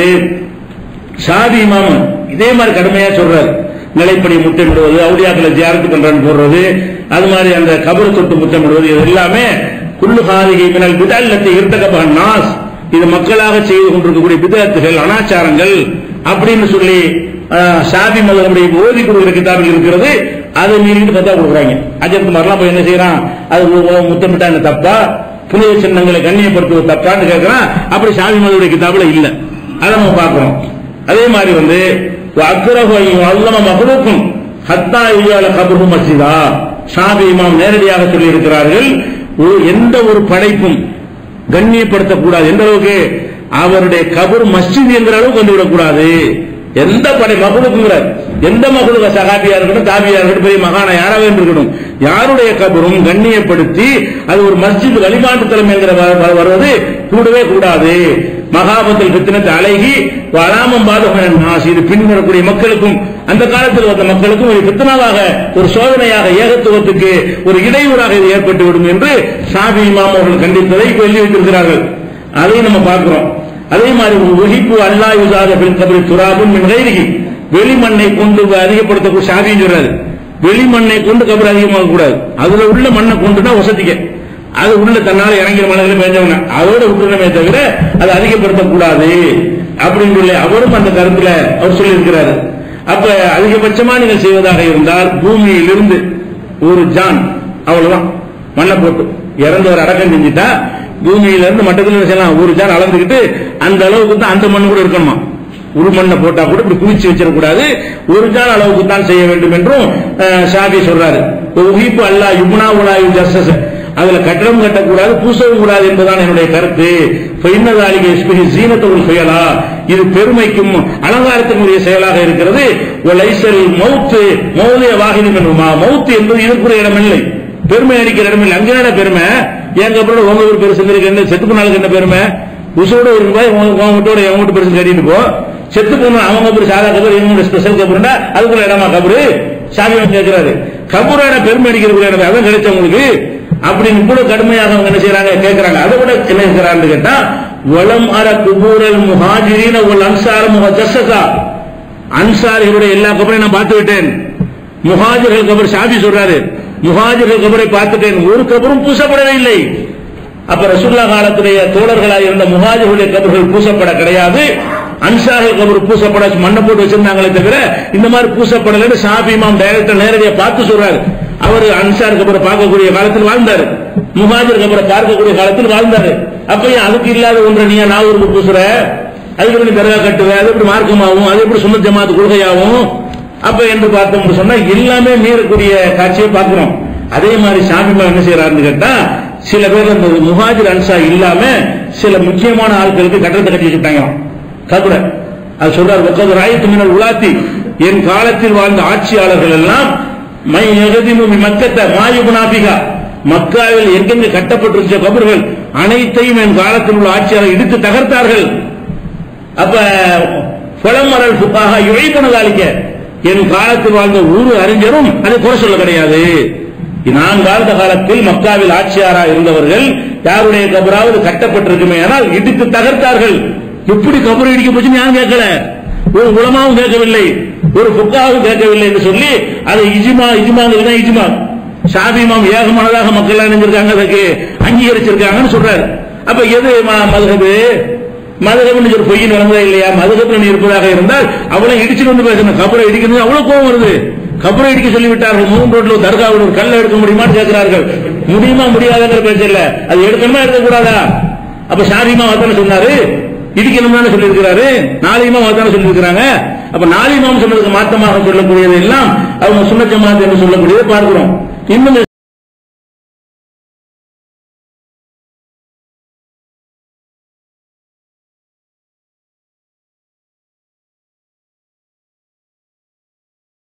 ஷாதி இமாம் இதே மாதிரி கடுமையா சொல்றாரு நிலைப்படி முத்தமிடுவது அவுடியாக்களை ஜியாரத்து பண்றான்னு போடுறது அது மாதிரி அந்த கபர் தொட்டு முத்தமிடுவது இது எல்லாமே குள்ளு ஹாதிகை மினல் பிதல்லத்தை இருத்தகப்பா நாஸ் இது மக்களாக செய்து கொண்டிருக்கக்கூடிய பிதத்துகள் அனாச்சாரங்கள் அப்படின்னு சொல்லி ஆஹ், ஷாபி மதனுடைய ஓதி கொடுக்கிற கிதாபில் இருக்கிறது அதை மீறிட்டு கத்தா கொடுக்குறாங்க அஜத் குமார்லாம் போய் என்ன செய்யறான் அது உ- உ- முத்தமிட்டா என்ன தப்பா புனித சின்னங்களை கண்ணியப்படுத்துவது தப்பான்னு கேட்கறான் அப்படி ஷாபி மதனுடைய கிதாபில் இல்ல அதை நம்ம பார்க்கிறோம் அதே மாதிரி வந்து அக்ரஹு அல்லம மஹ்லூக்கும் ஹத்தா இயால கபரு மஸ்ஜிதா ஷாபி இமாம் நேரடியாக சொல்லி இருக்கிறார்கள் ஒரு- எந்த ஒரு படைப்பும் கண்ணியப்படுத்தக்கூடாது எந்த அளவுக்கு அவருடைய கபர் மஸ்ஜித் என்கிற அளவுக்கு வந்து விடக்கூடாது எந்த படை மகளுக்குங்கிறார் எந்த மகளுக்கு சகாபியா இருக்கட்டும் தாபியா இருக்கட்டும் பெரிய மகானா யாராவது இருக்கட்டும் யாருடைய கபரும் கண்ணியப்படுத்தி அது ஒரு மஸ்ஜித் வழிபாட்டு தலம் என்கிற வ- வ- வருவது கூடவே கூடாது மகாபத்தில் பித்தினத்தை அழகி வராமம் பாதகன் நாஸ் இது பின்வரக்கூடிய மக்களுக்கும் அந்த காலத்தில் வந்த மக்களுக்கும் ஒரு பித்தனாவாக ஒரு சோதனையாக ஏகத்துவத்துக்கு ஒரு இடையூறாக இது ஏற்பட்டு விடும் என்று சாபி இமாம் அவர்கள் கண்டித்ததை இப்ப எழுதி வைத்திருக்கிறார்கள் அதையும் நம்ம பார்க்கிறோம் அதே மாதிரி ஒரு ஒழிப்பு அல்லா யுசாத பின் கபரி துராபும் மின் கைரிகி வெளிமண்ணை கொண்டு அதிகப்படுத்தக்கூடிய சாதியும் சொல்றாரு வெளிமண்ணை கொண்டு கபர் அதிகமாக கூடாது அதுல உள்ள மண்ணை கொண்டு தான் வசதிக்க அது உள்ள தன்னால இறங்கிற மனதில் பேஞ்சவங்க அதோட விட்டுறமே தவிர அதை அதிகப்படுத்தக்கூடாது அப்படின்னு சொல்லி அவரும் அந்த கருத்துல அவர் சொல்லியிருக்கிறாரு அப்ப அதிகபட்சமா நீங்கள் செய்வதாக இருந்தால் பூமியிலிருந்து ஒரு ஜான் அவ்வளவுதான் மண்ணை போட்டு இறந்தவர் அடக்கம் செஞ்சுட்டா பூமியில இருந்து மட்டத்தில் என்ன செய்யலாம் ஒரு ஜான் அளந்துக்கிட்டு அந்த அளவுக்கு தான் அந்த மண் கூட இருக்கணுமா ஒரு மண்ணை போட்டா கூட இப்படி குவிச்சு வச்சிடக்கூடாது ஒரு ஜான் அளவுக்கு தான் செய்ய வேண்டும் என்றும் அஹ், ஷாஃபி சொல்றாரு உகிப்பு அல்லா யுப்னா உலாயு ஜஸ்ஸஸ் அதுல கட்டடம் கட்டக்கூடாது பூசவும் கூடாது என்பதுதான் என்னுடைய கருத்து இன்னதாலிக சீனத்தொழில் செயலா இது பெருமைக்கும் அலங்காரத்தினுடைய செயலாக இருக்கிறது லைசல் மௌத்து மௌலிய வாகினம் என்னுமா மௌத்து என்பது இதற்குரிய இடமில்லை பெருமை அடிக்கிற இடமில்லை அங்க என்ன பெருமை எங்க அப்புறம் உங்க ஊர் பெருசு இருக்கு என்ன செத்து போனாலுக்கு என்ன பெருமை உசோட ஒரு ரூபாய் உங்க வீட்டோட என் வீட்டு பெருசு கட்டிட்டு போ செத்து போன அவங்க கபரு சாதா கபரு இவங்க ஸ்பெஷல் கபருண்டா அதுக்குள்ள இடமா கபரு சாமி வந்து கேட்கிறாரு கபரோட பெருமை அடிக்கிறதுக்குள்ள இடம் அதான் கிடைச்ச உங்களுக்கு அப்படின்னு கூட கடுமையாக அவங்க என்ன செய்யறாங்க கேட்கறாங்க அதை விட என்ன இருக்கிறான்னு கேட்டா வளம் அற குபூரல் முஹாஜிரின ஒரு அன்சார முக ஜஸ்ஸா அன்சாரிகளுடைய எல்லா கபரையும் நான் பார்த்து விட்டேன் முஹாஜிர்கள் கபர் ஷாபி சொல்றாரு முஹாஜிர்கள் கபரை பார்த்துட்டேன் ஒரு கபரும் பூசப்படவே இல்லை அப்ப ரசூல்லா காலத்துடைய தோழர்களாக இருந்த முஹாஜிர்களுடைய கபர்கள் பூசப்பட கிடையாது அன்சார்கள் கபர் பூசப்பட மண்ணை போட்டு வச்சிருந்தாங்களே தவிர இந்த மாதிரி பூசப்படலன்னு ஷாபி இமாம் டைரக்டர் நேரடியா பார்த்து சொல்றாரு அவர் அன்சார் கபரை பார்க்கக்கூடிய காலத்தில் வாழ்ந்தாரு முஹாஜிர் கபரை பார்க்கக்கூடிய காலத்தில் வாழ்ந்தாரு அப்பயும் அதுக்கு இல்லாத ஒன்றை நீ நாவூருக்கு பூசுற அதுக்கு நீ தர்கா கட்டுவ அது எப்படி மார்க்கமாகும் அது எப்படி சுண்ணத் ஜமாத்து கொள்கையாகும் அப்ப என்று பார்த்தோம் சொன்னா எல்லாமே மீறக்கூடிய காட்சியை பார்க்கிறோம் அதே மாதிரி சாமிமா என்ன செய்யறாருன்னு கேட்டா சில பேர் அந்த முஹாஜிர் அன்சா இல்லாம சில முக்கியமான ஆட்களுக்கு கட்டடத்தை கட்டி வச்சுட்டாங்க கபர அது சொல்றாரு ஒக்கது ராயத்து மின்னல் உலாத்தி என் காலத்தில் வாழ்ந்த ஆட்சியாளர்கள் எல்லாம் மை எகதிமு மக்கத்த மாயுபுனாபிகா மக்காவில் எங்கெங்க கட்டப்பட்டிருந்த கபர்கள் அனைத்தையும் என் காலத்தில் உள்ள ஆட்சியாளர் இடித்து தகர்த்தார்கள் அப்ப புலமரல் புக்காக இழைப்பனதாளிக்க என் காலத்தில் வாழ்ந்த ஊரு அறிஞரும் அதை குறை சொல்ல கிடையாது நான் வாழ்ந்த காலத்தில் மக்காவில் ஆட்சியாராக இருந்தவர்கள் யாருடைய கபராவது கட்டப்பட்டிருக்குமே ஆனால் இடித்து தகர்த்தார்கள் எப்படி கபர் இடிக்க போச்சுன்னு யாரும் கேட்கல ஒரு உலமாவும் கேட்கவில்லை ஒரு புக்காவும் கேட்கவில்லை என்று சொல்லி அதை இஜிமா இஜிமாங்கிறது தான் இஜிமா ஷாபிமாம் ஏகமானதாக மக்கள் நினைஞ்சிருக்காங்க அதுக்கு அங்கீகரிச்சிருக்காங்கன்னு சொல்றாரு அப்ப எது ம- மதுஹபு மதுகப்னு ஒரு பொய்யின் நடந்ததா இல்லையா மதுகப்ல நீ இருப்பதாக இருந்தால் அவளை இடிச்சுட்டு வந்து பேசணும் கபரை இடிக்கணும் அவ்வளவு கோவம் வருது கபரை இடிக்க சொல்லிவிட்டார்கள் மூணு ரோட்ல ஒரு தர்காவில் ஒரு கல்லை எடுக்க முடியுமான்னு கேட்கிறார்கள் முடியுமா முடியாதுங்கிற பேச்சு இல்ல அது எடுக்கணுமா எடுக்கக்கூடாதா அப்ப ஷாதிமா வந்தானே சொன்னாரு இடிக்கணும் தானே சொல்லியிருக்கிறாரு நாளையுமா வந்தானே சொல்லியிருக்கிறாங்க அப்ப நாளையுமாம் சொன்னதுக்கு மாற்றமாக சொல்லக்கூடியது எல்லாம் அவங்க சுண்ண ஜமாத் என்று சொல்லக்கூடியதை பார்க்கிறோம் இன்னும் இந்த